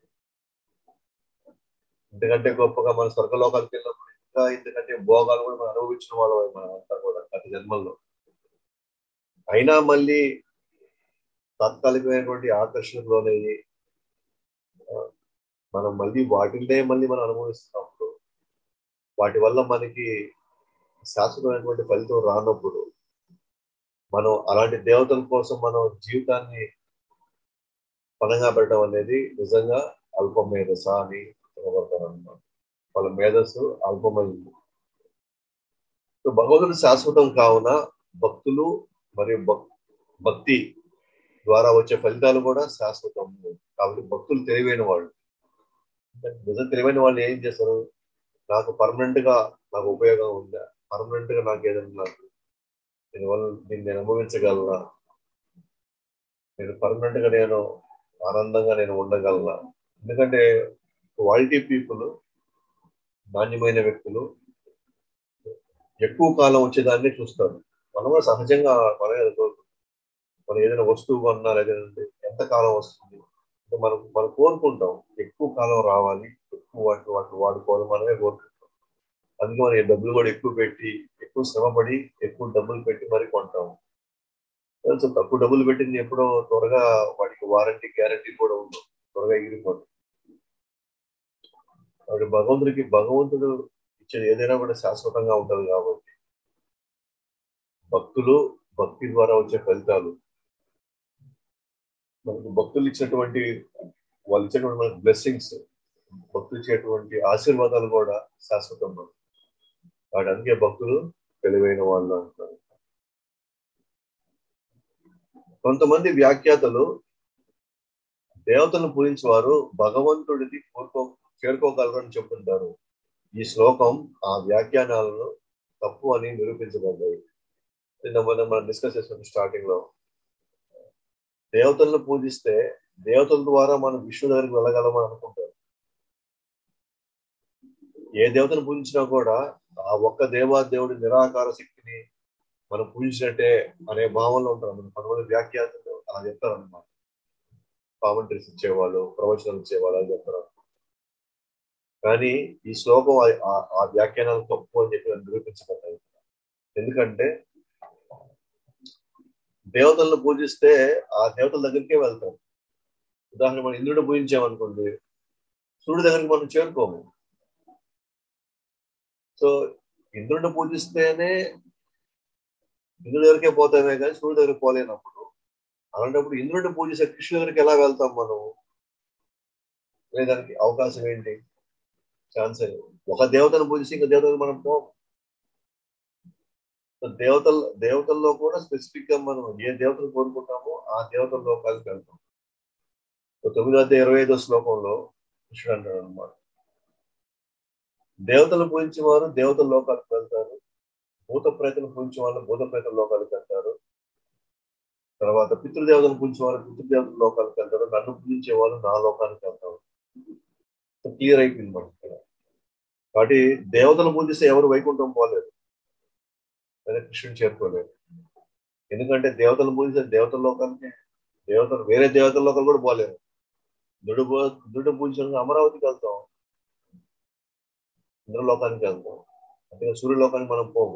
ఎందుకంటే గొప్పగా మన స్వర్గలోకాలకు వెళ్ళినప్పుడు ఇంకా ఎందుకంటే భోగాలు కూడా మనం అనుభవించిన వాళ్ళం మనం అంతా కూడా గత జన్మల్లో అయినా మళ్ళీ తాత్కాలికమైనటువంటి ఆకర్షణకు లోనయ్యి ఆ, మనం మళ్ళీ వాటినే మళ్ళీ మనం అనుభవిస్తున్నప్పుడు వాటి వల్ల మనకి శాశ్వతమైనటువంటి ఫలితం రానప్పుడు మనం అలాంటి దేవతల కోసం మనం జీవితాన్ని పనంగా పెట్టడం అనేది నిజంగా అల్ప మేధస్స అని చెప్పబడతారు అన్నమాట వాళ్ళ మేధస్సు అల్పమైంది సో భగవంతుడు శాశ్వతం కావున భక్తులు మరియు భక్- భక్తి ద్వారా వచ్చే ఫలితాలు కూడా శాశ్వతం కాబట్టి భక్తులు తెలివైన వాళ్ళు నిజం తెలివైన వాళ్ళు ఏం చేస్తారు నాకు పర్మనెంట్ గా నాకు ఉపయోగం ఉందా పర్మనెంట్ గా నాకు ఏదైనా నాకు దీనివల్ల దీన్ని నేను అనుభవించగలనా నేను పర్మనెంట్ గా నేను ఆనందంగా నేను ఉండగలనా ఎందుకంటే క్వాలిటీ పీపుల్ నాణ్యమైన వ్యక్తులు ఎక్కువ కాలం వచ్చేదాన్ని చూస్తారు మనం కూడా సహజంగా మనం ఏదో మనం ఏదైనా వస్తువు కొన్నా లేదంటే ఎంత కాలం వస్తుంది అంటే మనం మనం కోరుకుంటాం ఎక్కువ కాలం రావాలి ఎక్కువ వాటి వాటిని వాడుకోవాలి మనమే కోరుకుంటాం అందుకే మనం ఈ డబ్బులు కూడా ఎక్కువ పెట్టి ఎక్కువ శ్రమపడి ఎక్కువ డబ్బులు పెట్టి మరి కొంటాం సో తక్కువ డబ్బులు పెట్టింది ఎప్పుడో త్వరగా వాటికి వారంటీ గ్యారంటీ కూడా ఉండదు త్వరగా ఎగిరిపోతుంది కాబట్టి భగవంతుడికి భగవంతుడు ఇచ్చేది ఏదైనా కూడా శాశ్వతంగా ఉంటుంది కాబట్టి భక్తులు భక్తి ద్వారా వచ్చే ఫలితాలు మనకు భక్తులు ఇచ్చినటువంటి వాళ్ళు ఇచ్చినటువంటి మనకు బ్లెస్సింగ్స్ భక్తులు ఇచ్చేటువంటి ఆశీర్వాదాలు కూడా శాశ్వతం మనకు. వాటి అందుకే భక్తులు తెలివైన వాళ్ళు అంటారు కొంతమంది వ్యాఖ్యాతలు దేవతలను పూజించే వారు భగవంతుడికి కోరుకో చేరుకోగలరని చెప్తుంటారు ఈ శ్లోకం ఆ వ్యాఖ్యానాలను తప్పు అని నిరూపించబడ్డాయి నిన్న మనం మనం డిస్కస్ చేసిన స్టార్టింగ్ లో దేవతలను పూజిస్తే దేవతల ద్వారా మనం విష్ణు దగ్గరికి వెళ్ళగలమని అనుకుంటారు ఏ దేవతను పూజించినా కూడా ఆ ఒక్క దేవా దేవుడి నిరాకార శక్తిని మనం పూజించినట్టే అనే భావనలో ఉంటారు మన కొంతమంది వ్యాఖ్యాతలు అలా చెప్తారు అనమాట కామెంటరీస్ ఇచ్చేవాళ్ళు ప్రవచనాలు ఇచ్చేవాళ్ళు అని చెప్తారు కానీ ఈ శ్లోకం ఆ- ఆ- ఆ వ్యాఖ్యానాలు తప్పు అని చెప్పి నిరూపించబడ్డాయి ఎందుకంటే దేవతలను పూజిస్తే ఆ దేవతల దగ్గరికే వెళ్తాం ఉదాహరణ మనం ఇంద్రుడు పూజించామనుకోండి సూర్యుడి దగ్గరికి మనం చేరుకోము సో ఇంద్రుడిని పూజిస్తేనే ఇంద్రుడి దగ్గరికే పోతామే కానీ సూర్యుడి దగ్గరికి పోలేనప్పుడు అలాంటప్పుడు ఇంద్రుడిని పూజిస్తే కృష్ణుడి దగ్గరికి ఎలా వెళ్తాం మనం లేదానికి అవకాశం ఏంటి ఛాన్స్ ఒక దేవతను పూజిస్తే ఇంకా దేవతను మనం పోం సో దేవతల దేవతల్లో కూడా స్పెసిఫిక్ గా మనం ఏ దేవతను కోరుకుంటామో ఆ దేవతల లోకాలకు వెళ్తాం తొమ్మిదో అధ్యాయ ఇరవై ఐదో శ్లోకంలో కృష్ణుడు అంటాడు అనమాట దేవతలు పూజించే వారు దేవతల లోకాలకు వెళ్తారు భూత ప్రేతలు పూజించే వాళ్ళు భూత ప్రేతల లోకాలకు వెళ్తారు తర్వాత పితృదేవతలు పూజించే వాళ్ళు పితృదేవతల లోకాలకు వెళ్తారు నన్ను పూజించే వాళ్ళు నా లోకానికి వెళ్తారు క్లియర్ అయిపోయింది మనకి ఇక్కడ కాబట్టి దేవతలు పూజిస్తే ఎవరు వైకుంఠం పోలేదు లేదా కృష్ణుని చేరుకోలేదు ఎందుకంటే దేవతలు పూజిస్తే దేవతల లోకానికి దేవతలు వేరే దేవతల లోకాలు కూడా పోలేరు దుడు దుడు పూజించడానికి అమరావతికి వెళ్తాం ఇంద్రలోకానికి వెళ్తాం అంతే సూర్యలోకానికి మనం పోము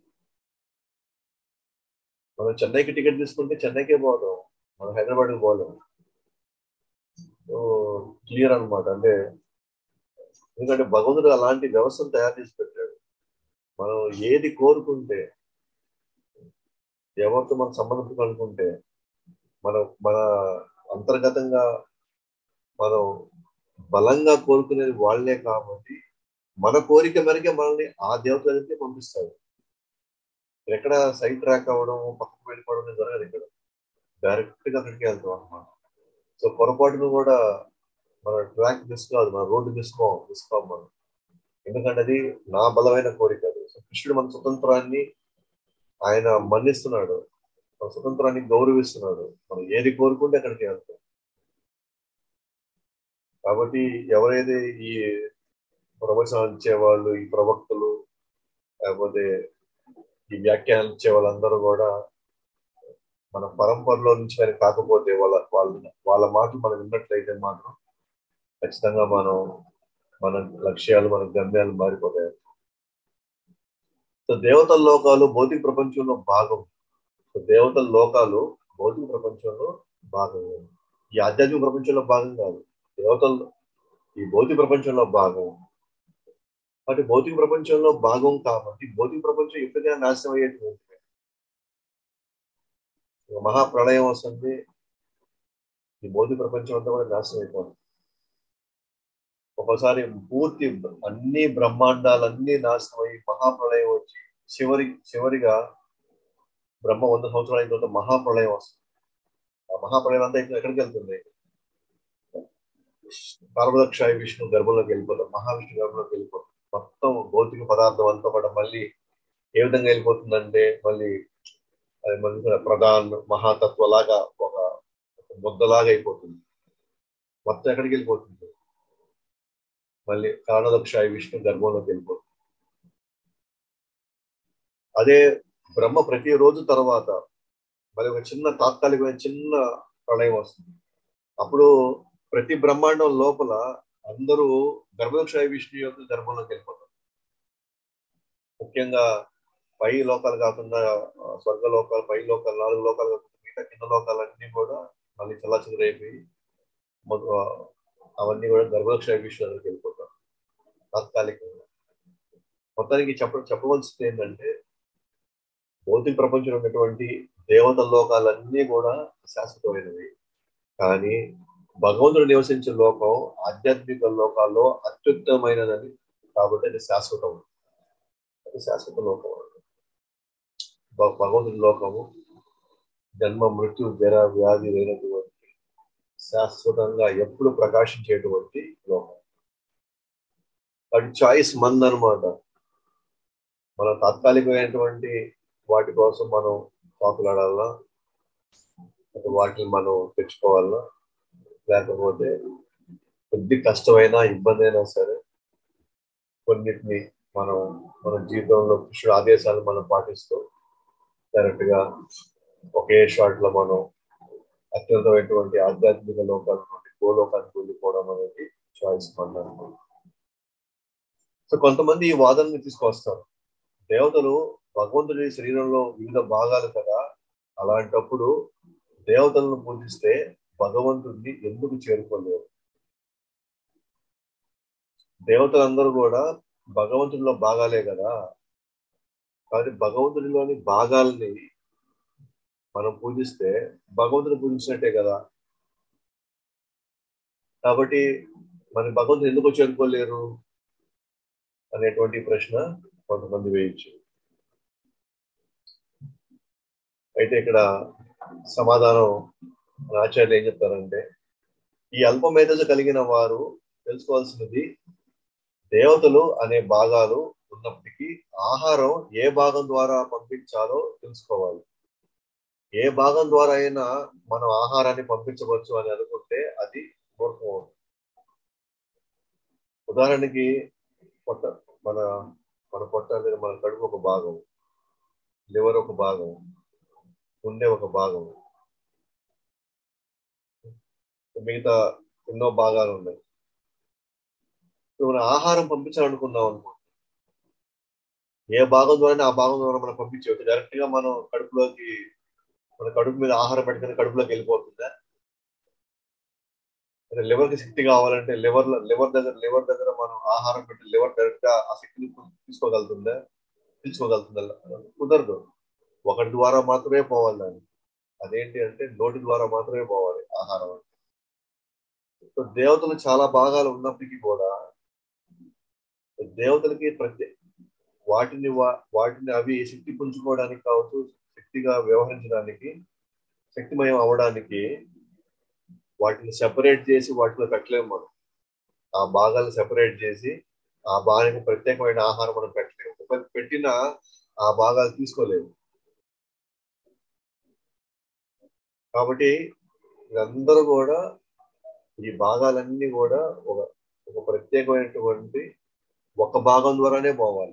మనం చెన్నైకి టికెట్ తీసుకుంటే చెన్నైకే పోతాం మనం హైదరాబాద్కి పోలేము సో క్లియర్ అనమాట అంటే ఎందుకంటే భగవంతుడు అలాంటి వ్యవస్థను తయారు చేసి పెట్టాడు మనం ఏది కోరుకుంటే ఎవరితో మనం సంబంధం అనుకుంటే మన మన అంతర్గతంగా మనం బలంగా కోరుకునేది వాళ్ళే కాబట్టి మన కోరిక మేరకే మనల్ని ఆ దేవత దగ్గరికి పంపిస్తారు ఎక్కడ సైడ్ ట్రాక్ అవ్వడం పక్కకు వెళ్ళిపోవడం జరగదు ఇక్కడ డైరెక్ట్ గా అక్కడికి వెళ్తాం అనమాట సో పొరపాటును కూడా మన ట్రాక్ మిస్ కాదు మన రోడ్డు మిస్ మిస్ కావు మనం ఎందుకంటే అది నా బలమైన కోరిక అది సో కృష్ణుడు మన స్వతంత్రాన్ని ఆయన మన్నిస్తున్నాడు మన స్వతంత్రాన్ని గౌరవిస్తున్నాడు మనం ఏది కోరుకుంటే అక్కడికి వెళ్తాం కాబట్టి ఎవరైతే ఈ ప్రవచనాలు ఇచ్చేవాళ్ళు ఈ ప్రవక్తలు లేకపోతే ఈ వ్యాఖ్యానాలు ఇచ్చే వాళ్ళందరూ కూడా మన పరంపరలో నుంచి కానీ కాకపోతే వాళ్ళ వాళ్ళ వాళ్ళ మాటలు మనం విన్నట్లయితే మాత్రం ఖచ్చితంగా మనం మన లక్ష్యాలు మన గమ్యాలు మారిపోతాయి సో దేవతల లోకాలు భౌతిక ప్రపంచంలో భాగం సో దేవతల లోకాలు భౌతిక ప్రపంచంలో భాగం ఈ ఆధ్యాత్మిక ప్రపంచంలో భాగం కాదు దేవతలు ఈ భౌతిక ప్రపంచంలో భాగం కాబట్టి భౌతిక ప్రపంచంలో భాగం కాబట్టి భౌతిక ప్రపంచం ఎప్పటికైనా నాశనం అయ్యేటువంటి మహాప్రళయం వస్తుంది ఈ భౌతిక ప్రపంచం అంతా కూడా నాశనం అయిపోతుంది ఒకసారి పూర్తి అన్ని బ్రహ్మాండాలన్నీ నాశనం అయ్యి మహాప్రళయం వచ్చి చివరి చివరిగా బ్రహ్మ వంద సంవత్సరాల తర్వాత మహాప్రళయం వస్తుంది ఆ మహాప్రళయం అంతా ఎక్కడికి వెళ్తుంది పార్వదక్షాయి విష్ణు గర్భంలోకి వెళ్ళిపోతాం మహావిష్ణు గర్భంలోకి వెళ్ళిపోతాం మొత్తం భౌతిక పదార్థం అంతా కూడా మళ్ళీ ఏ విధంగా వెళ్ళిపోతుందంటే మళ్ళీ అది మళ్ళీ ప్రధాన్ మహాతత్వలాగా ఒక ముద్దలాగా అయిపోతుంది మొత్తం ఎక్కడికి వెళ్ళిపోతుంది మళ్ళీ కారణదక్షాయి విష్ణు గర్భంలోకి వెళ్ళిపోతుంది అదే బ్రహ్మ ప్రతిరోజు తర్వాత మరి ఒక చిన్న తాత్కాలికమైన చిన్న ప్రళయం వస్తుంది అప్పుడు ప్రతి బ్రహ్మాండం లోపల అందరూ గర్భదక్షాయి విష్ణు యొక్క గర్భంలోకి వెళ్ళిపోతారు ముఖ్యంగా పై లోకాలు కాకుండా స్వర్గ లోకాలు పై లోకాలు నాలుగు లోకాలు కాకుండా మిగతా కింద లోకాలన్నీ కూడా మళ్ళీ చల్లాచెదరైపోయి అవన్నీ కూడా గర్భదక్షాయి విష్ణు దగ్గరికి వెళ్ళిపోతారు తాత్కాలికంగా మొత్తానికి చెప్ప చెప్పవలసింది ఏంటంటే భౌతిక ప్రపంచంలో ఉన్నటువంటి దేవత లోకాలన్నీ కూడా శాశ్వతమైనవి కానీ భగవంతుడు నివసించే లోకం ఆధ్యాత్మిక లోకాల్లో అత్యుత్తమైనదని కాబట్టి అది శాశ్వతం అది శాశ్వత లోకం భగవంతుడి లోకము జన్మ మృత్యు జర వ్యాధి లేనటువంటి శాశ్వతంగా ఎప్పుడు ప్రకాశించేటువంటి లోకం అది చాయిస్ మంది అనమాట మన తాత్కాలికమైనటువంటి వాటి కోసం మనం పాకులాడాలన్నా వాటిని మనం తెచ్చుకోవాలన్నా లేకపోతే కొద్ది కష్టమైనా ఇబ్బంది అయినా సరే కొన్నిటిని మనం మన జీవితంలో కృష్ణుడు ఆదేశాలు మనం పాటిస్తూ డైరెక్ట్ గా ఒకే షాట్ లో మనం అత్యున్నతమైనటువంటి ఆధ్యాత్మిక లోకాల నుండి గోలోకానికి వెళ్ళిపోవడం అనేది చాయిస్ మనకు సో కొంతమంది ఈ వాదనని తీసుకొస్తారు దేవతలు భగవంతుడి శరీరంలో వివిధ భాగాలు కదా అలాంటప్పుడు దేవతలను పూజిస్తే భగవంతుడిని ఎందుకు చేరుకోలేరు దేవతలందరూ కూడా భగవంతుడిలో భాగాలే కదా కానీ భగవంతుడిలోని భాగాల్ని మనం పూజిస్తే భగవంతుని పూజించినట్టే కదా కాబట్టి మన భగవంతుని ఎందుకు చేరుకోలేరు అనేటువంటి ప్రశ్న కొంతమంది వేయచ్చు అయితే ఇక్కడ సమాధానం ఆచార్యులు ఏం చెప్తారంటే ఈ అల్ప మేధస్సు కలిగిన వారు తెలుసుకోవాల్సినది దేవతలు అనే భాగాలు ఉన్నప్పటికీ ఆహారం ఏ భాగం ద్వారా పంపించాలో తెలుసుకోవాలి ఏ భాగం ద్వారా అయినా మనం ఆహారాన్ని పంపించవచ్చు అని అనుకుంటే అది మూర్ఖం అవుతుంది ఉదాహరణకి పొట్ట మన మన పొట్ట అనేది మన కడుపు ఒక భాగం లివర్ ఒక భాగం గుండె ఒక భాగం మిగతా ఎన్నో భాగాలు ఉన్నాయి ఇప్పుడు మనం ఆహారం పంపించాలనుకున్నాం అనుకో ఏ భాగం ద్వారా ఆ భాగం ద్వారా మనం పంపించవచ్చు డైరెక్ట్ గా మనం కడుపులోకి మన కడుపు మీద ఆహారం పెట్టుకుని కడుపులోకి వెళ్ళిపోతుందా లివర్ కి శక్తి కావాలంటే లివర్ లివర్ దగ్గర లివర్ దగ్గర మనం ఆహారం పెట్టి లివర్ డైరెక్ట్ గా ఆ శక్తిని తీసుకోగలుగుతుందా తీసుకోగలుగుతుందా కుదరదు ఒకటి ద్వారా మాత్రమే పోవాలి దాన్ని అదేంటి అంటే నోటి ద్వారా మాత్రమే పోవాలి ఆహారం సో దేవతలు చాలా భాగాలు ఉన్నప్పటికీ కూడా దేవతలకి ప్రతి వాటిని వాటిని అవి శక్తి పుంజుకోవడానికి కావచ్చు శక్తిగా వ్యవహరించడానికి శక్తిమయం అవడానికి వాటిని సెపరేట్ చేసి వాటిలో పెట్టలేము మనం ఆ భాగాలు సెపరేట్ చేసి ఆ భాగానికి ప్రత్యేకమైన ఆహారం మనం పెట్టలేము పెట్టిన ఆ భాగాలు తీసుకోలేము కాబట్టి వీళ్ళందరూ కూడా ఈ భాగాలన్నీ కూడా ఒక ఒక ప్రత్యేకమైనటువంటి ఒక భాగం ద్వారానే పోవాలి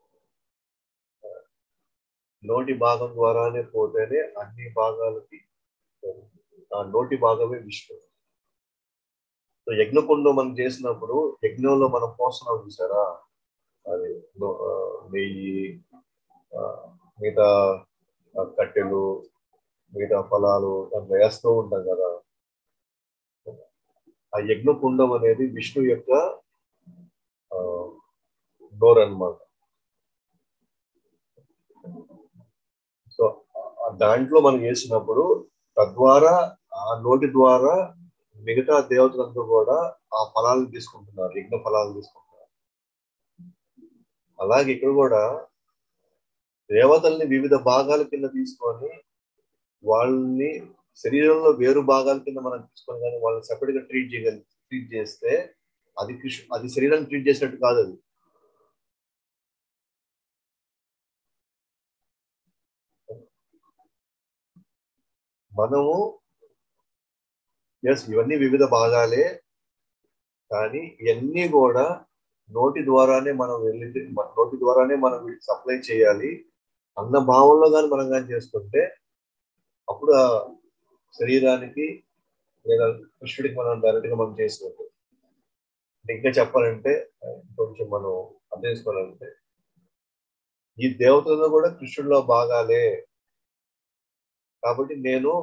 నోటి భాగం ద్వారానే పోతేనే అన్ని భాగాలకి ఆ నోటి భాగమే విష్ణు సో యజ్ఞకుండం మనం చేసినప్పుడు యజ్ఞంలో మనం పోస్తున్నాం చూసారా అది నెయ్యి మిగతా కట్టెలు మిగతా ఫలాలు దాంట్లో వేస్తూ ఉంటాం కదా ఆ యజ్ఞకుండం అనేది విష్ణు యొక్క డోర్ అనమాట సో దాంట్లో మనం వేసినప్పుడు తద్వారా ఆ నోటి ద్వారా మిగతా దేవతలందరూ కూడా ఆ ఫలాలను తీసుకుంటున్నారు యజ్ఞ ఫలాలను తీసుకుంటున్నారు అలాగే ఇక్కడ కూడా దేవతల్ని వివిధ భాగాల కింద తీసుకొని వాళ్ళని శరీరంలో వేరు భాగాల కింద మనం తీసుకొని కానీ వాళ్ళని సెపరేట్ గా ట్రీట్ చేయగలి ట్రీట్ చేస్తే అది కృష్ణ అది శరీరాన్ని ట్రీట్ చేసినట్టు కాదు అది మనము ఎస్ ఇవన్నీ వివిధ భాగాలే కానీ ఇవన్నీ కూడా నోటి ద్వారానే మనం వెళ్ళి నోటి ద్వారానే మనం వీటికి సప్లై చేయాలి అన్న భావంలో కానీ మనం కానీ చేసుకుంటే అప్పుడు ఆ శరీరానికి లేదా కృష్ణుడికి మనం డైరెక్ట్ గా మనం చేసినట్టు ఇంకా చెప్పాలంటే కొంచెం మనం అర్థం చేసుకోవాలంటే ఈ దేవతల్లో కూడా కృష్ణుడిలో భాగాలే కాబట్టి నేను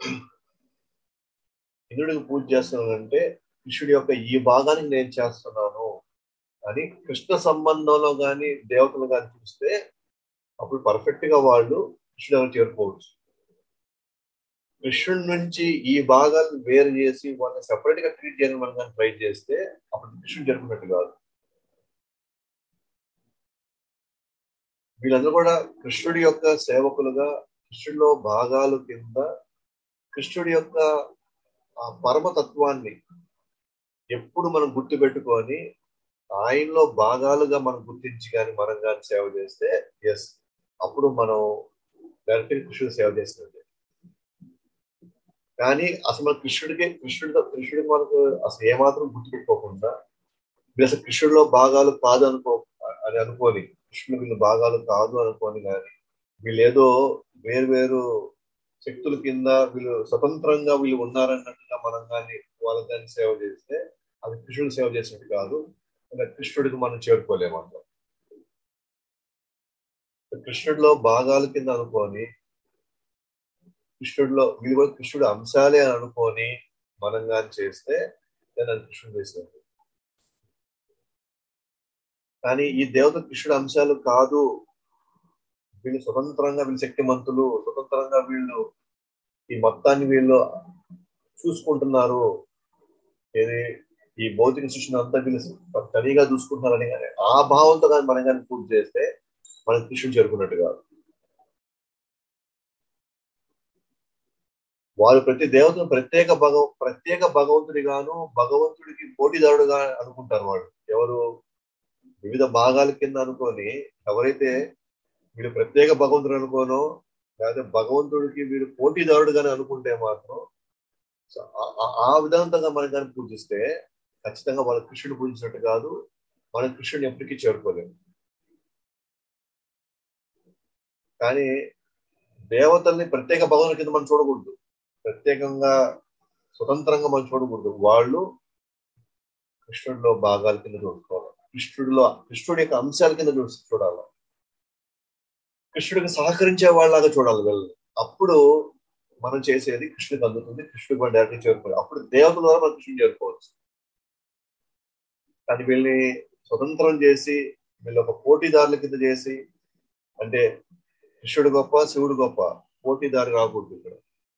ఇంద్రుడికి పూజ చేస్తున్నానంటే కృష్ణుడి యొక్క ఈ భాగానికి నేను చేస్తున్నాను అని కృష్ణ సంబంధంలో కానీ దేవతలు కానీ చూస్తే అప్పుడు పర్ఫెక్ట్ గా వాళ్ళు కృష్ణుడు చేరుకోవచ్చు కృష్ణుడి నుంచి ఈ భాగాలు వేరు చేసి వాళ్ళని సెపరేట్ గా ట్రీట్ చేయడం మనం కానీ ట్రై చేస్తే అప్పుడు కృష్ణుడు జరుపుకున్నట్టు కాదు వీళ్ళందరూ కూడా కృష్ణుడి యొక్క సేవకులుగా కృష్ణుడిలో భాగాలు కింద కృష్ణుడి యొక్క ఆ పరమతత్వాన్ని ఎప్పుడు మనం గుర్తు పెట్టుకొని ఆయనలో భాగాలుగా మనం గుర్తించి కానీ మనం కానీ సేవ చేస్తే ఎస్ అప్పుడు మనం డైరెక్ట్ కృష్ణుడు సేవ చేసినట్టే కానీ అసలు మన కృష్ణుడికి కృష్ణుడితో కృష్ణుడికి మనకు అసలు ఏమాత్రం గుర్తుపెట్టుకోకుండా మీరు అసలు కృష్ణుడిలో భాగాలు కాదు అనుకో అని అనుకోని కృష్ణుడు వీళ్ళు భాగాలు కాదు అనుకోని కానీ వీళ్ళు ఏదో వేరు వేరు శక్తుల కింద వీళ్ళు స్వతంత్రంగా వీళ్ళు ఉన్నారన్నట్టుగా మనం కానీ వాళ్ళకి కానీ సేవ చేస్తే అది కృష్ణుడు సేవ చేసినట్టు కాదు కృష్ణుడికి మనం చేరుకోలేము అంట కృష్ణుడిలో భాగాల కింద అనుకొని కృష్ణుడిలో వీళ్ళు కూడా కృష్ణుడు అంశాలే అని అనుకొని మనం కానీ చేస్తే నేను కృష్ణుడు చేసినట్టు కానీ ఈ దేవత కృష్ణుడు అంశాలు కాదు వీళ్ళు స్వతంత్రంగా వీళ్ళు శక్తిమంతులు స్వతంత్రంగా వీళ్ళు ఈ మొత్తాన్ని వీళ్ళు చూసుకుంటున్నారు ఏది ఈ భౌతిక సృష్టిని అంతా వీళ్ళు తనిగా చూసుకుంటున్నారని కానీ ఆ భావంతో కానీ మనం కానీ పూజ చేస్తే మనం కృష్ణుడు చేరుకున్నట్టు కాదు వారు ప్రతి దేవతను ప్రత్యేక భగవ ప్రత్యేక భగవంతుడిగాను భగవంతుడికి పోటీదారుడుగా అనుకుంటారు వాళ్ళు ఎవరు వివిధ భాగాల కింద అనుకొని ఎవరైతే వీడు ప్రత్యేక భగవంతుడు అనుకోనో లేకపోతే భగవంతుడికి వీడు పోటీదారుడుగానే అనుకుంటే మాత్రం సో ఆ- ఆ- ఆ విధాంతంగా మనం కానీ పూజిస్తే ఖచ్చితంగా వాళ్ళ కృష్ణుడు పూజించినట్టు కాదు మన కృష్ణుని ఎప్పటికీ చేరుకోలేము కానీ దేవతల్ని ప్రత్యేక భగవంతుడి కింద మనం చూడకూడదు ప్రత్యేకంగా స్వతంత్రంగా మనం చూడకూడదు వాళ్ళు కృష్ణుడిలో భాగాల కింద చూసుకోవాలి కృష్ణుడిలో కృష్ణుడి యొక్క అంశాల కింద చూ చూడాలి కృష్ణుడికి సహకరించే వాళ్ళలాగా చూడాలి వీళ్ళని అప్పుడు మనం చేసేది కృష్ణుడికి అందుతుంది కృష్ణుడికి మనం డైరెక్ట్ చేరుకోవాలి అప్పుడు దేవత ద్వారా మనం కృష్ణుడు చేరుకోవచ్చు కానీ వీళ్ళని స్వతంత్రం చేసి వీళ్ళు ఒక పోటీదారుల కింద చేసి అంటే కృష్ణుడు గొప్ప శివుడు గొప్ప పోటీదారు రాకూడదు ఇక్కడ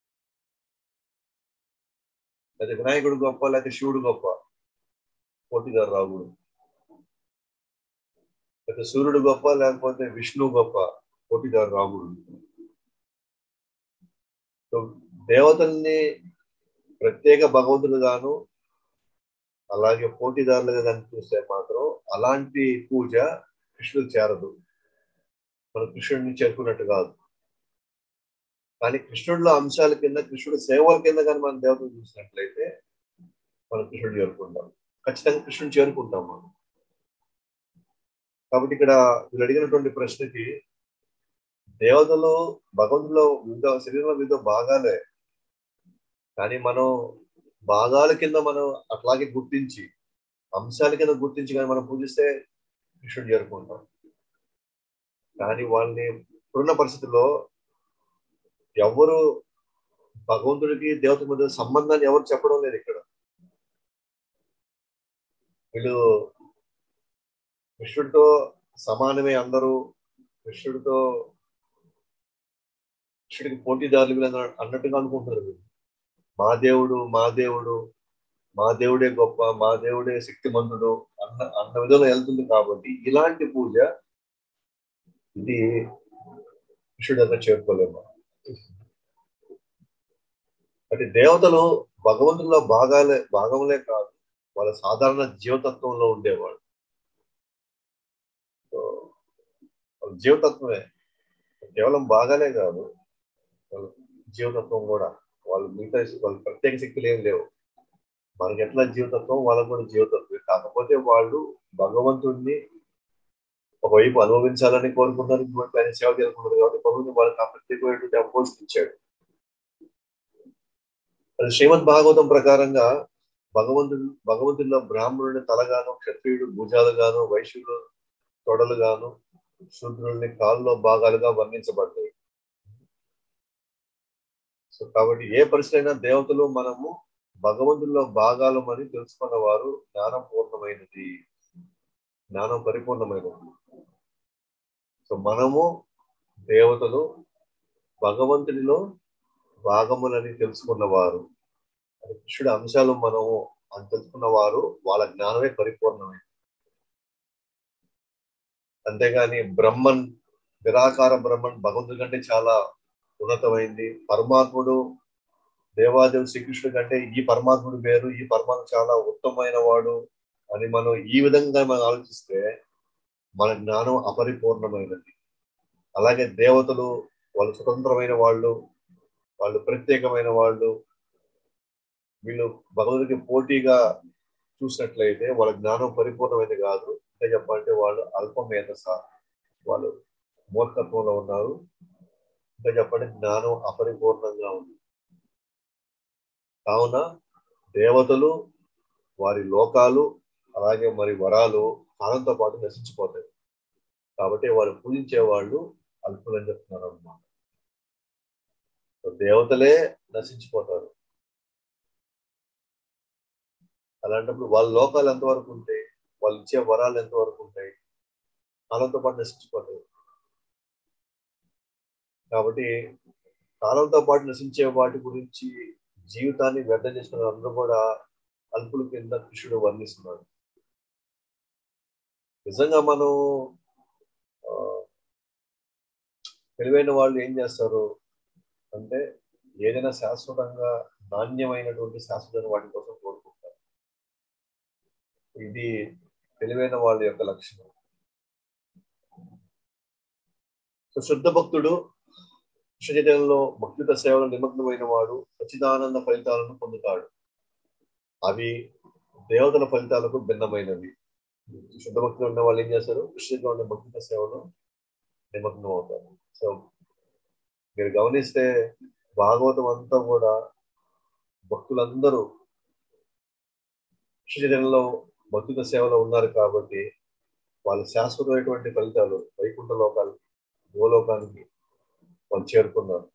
లేదా వినాయకుడు గొప్ప లేకపోతే శివుడు గొప్ప పోటీదారు రాకూడదు లేకపోతే సూర్యుడు గొప్ప లేకపోతే విష్ణువు గొప్ప పోటీదారు రాకూడదు సో దేవతల్ని ప్రత్యేక భగవంతుడు గాను అలాగే పోటీదారులుగా కానీ చూస్తే మాత్రం అలాంటి పూజ కృష్ణుడు చేరదు మన కృష్ణుడిని చేరుకున్నట్టు కాదు కానీ కృష్ణుడిలో అంశాల కింద కృష్ణుడు సేవల కింద కానీ మన దేవతలు చూసినట్లయితే మనం కృష్ణుడు చేరుకుంటాం ఖచ్చితంగా కృష్ణుడు చేరుకుంటాం మనం కాబట్టి ఇక్కడ వీళ్ళు అడిగినటువంటి ప్రశ్నకి దేవతలు భగవంతులో వివిధ శరీరంలో వివిధ భాగాలే కానీ మనం భాగాల కింద మనం అట్లాగే గుర్తించి అంశాల కింద గుర్తించి కానీ మనం పూజిస్తే కృష్ణుడు చేరుకుంటాం కానీ వాళ్ళని ఇప్పుడున్న పరిస్థితుల్లో ఎవరు భగవంతుడికి దేవత మధ్య సంబంధాన్ని ఎవరు చెప్పడం లేదు ఇక్కడ వీళ్ళు కృష్ణుడితో సమానమే అందరూ కృష్ణుడితో కృష్ణుడికి పోటీదారులు వీళ్ళు అన్న- అన్నట్టుగా అనుకుంటున్నారు వీళ్ళు మా దేవుడు మా దేవుడు మా దేవుడే గొప్ప మా దేవుడే శక్తిమంతుడు అన్న అన్న విధంగా వెళ్తుంది కాబట్టి ఇలాంటి పూజ ఇది కృష్ణుడు దగ్గర చేరుకోలేము అంటే దేవతలు భగవంతుల్లో భాగాలే భాగములే కాదు వాళ్ళ సాధారణ జీవతత్వంలో ఉండేవాడు సో వాళ్ళ జీవతత్వమే కేవలం బాగానే కాదు వాళ్ళ జీవతత్వం కూడా వాళ్ళు మిగతా వాళ్ళ ప్రత్యేక శక్తులు ఏం లేవు మనకి ఎట్లా జీవతత్వం వాళ్ళకు కూడా జీవతత్వం కాకపోతే వాళ్ళు భగవంతుడిని ఒకవైపు అనుభవించాలని కోరుకుంటారు ఇంకోటి ఆయన సేవ చేసుకుంటారు కాబట్టి భగవంతుడు వాళ్ళకి ఆ ప్రత్యేకమైనటువంటి అపోజిట్ ఇచ్చాడు అది శ్రీమద్ భాగవతం ప్రకారంగా భగవంతుడు భగవంతుడిలో బ్రాహ్మణుడిని తలగాను క్షత్రియుడు భుజాలుగాను వైశ్యుడు తొడలుగాను శూద్రుల్ని కాళ్ళలో భాగాలుగా వర్ణించబడ్డాయి సో కాబట్టి ఏ పరిస్థితి అయినా దేవతలు మనము భగవంతుల్లో భాగాలు అని తెలుసుకున్న వారు జ్ఞానం పూర్ణమైనది జ్ఞానం పరిపూర్ణమైనది సో మనము దేవతలు భగవంతుడిలో భాగములని తెలుసుకున్నవారు అది కృష్ణుడి అంశాలు మనము అని తెలుసుకున్న వారు వాళ్ళ జ్ఞానమే పరిపూర్ణమైనది అంతేగాని బ్రహ్మన్ నిరాకార బ్రహ్మన్ భగవంతుడి కంటే చాలా ఉన్నతమైంది పరమాత్ముడు దేవాదేవుడు శ్రీకృష్ణుడి కంటే ఈ పరమాత్ముడు వేరు ఈ పరమాత్మ చాలా ఉత్తమమైన వాడు అని మనం ఈ విధంగా మనం ఆలోచిస్తే మన జ్ఞానం అపరిపూర్ణమైనది అలాగే దేవతలు వాళ్ళు స్వతంత్రమైన వాళ్ళు వాళ్ళు ప్రత్యేకమైన వాళ్ళు వీళ్ళు భగవంతుడికి పోటీగా చూసినట్లయితే వాళ్ళ జ్ఞానం పరిపూర్ణమైనది కాదు ఇంకా చెప్పాలంటే వాళ్ళు అల్పమేధస వాళ్ళు మూర్ఖత్వంలో ఉన్నారు ఇంకా చెప్పండి జ్ఞానం అపరిపూర్ణంగా ఉంది కావున దేవతలు వారి లోకాలు అలాగే మరి వరాలు కాలంతో పాటు నశించిపోతాయి కాబట్టి వారు పూజించే వాళ్ళు అల్పులని చెప్తున్నారు అన్నమాట దేవతలే నశించిపోతారు అలాంటప్పుడు వాళ్ళ లోకాలు ఎంతవరకు ఉంటాయి వాళ్ళు ఇచ్చే వరాలు ఎంతవరకు ఉంటాయి కాలంతో పాటు నశించిపోతాయి కాబట్టి కాలంతో పాటు నశించే వాటి గురించి జీవితాన్ని వ్యర్థం చేసుకున్న అందరూ కూడా అల్పుల కింద కృష్ణుడు వర్ణిస్తున్నాడు నిజంగా మనం తెలివైన వాళ్ళు ఏం చేస్తారు అంటే ఏదైనా శాశ్వతంగా నాణ్యమైనటువంటి శాశ్వత వాటి కోసం కోరుకుంటారు ఇది తెలివైన వాళ్ళ యొక్క లక్షణం సో శుద్ధ భక్తుడు కృష్ణచైతన్యంలో భక్తిత సేవలో నిమగ్నమైన వాడు సచిదానంద ఫలితాలను పొందుతాడు అవి దేవతల ఫలితాలకు భిన్నమైనవి శుద్ధ భక్తులు ఉన్న వాళ్ళు ఏం చేస్తారు కృష్ణలో ఉన్న భక్తిత సేవలో నిమగ్నం అవుతారు సో మీరు గమనిస్తే భాగవతం అంతా కూడా భక్తులందరూ కృష్ణచైతన్యంలో భక్తుల సేవలో ఉన్నారు కాబట్టి వాళ్ళు శాశ్వతమైనటువంటి ఫలితాలు వైకుంఠ లోకాలు భూలోకానికి వాళ్ళు చేరుకున్నారు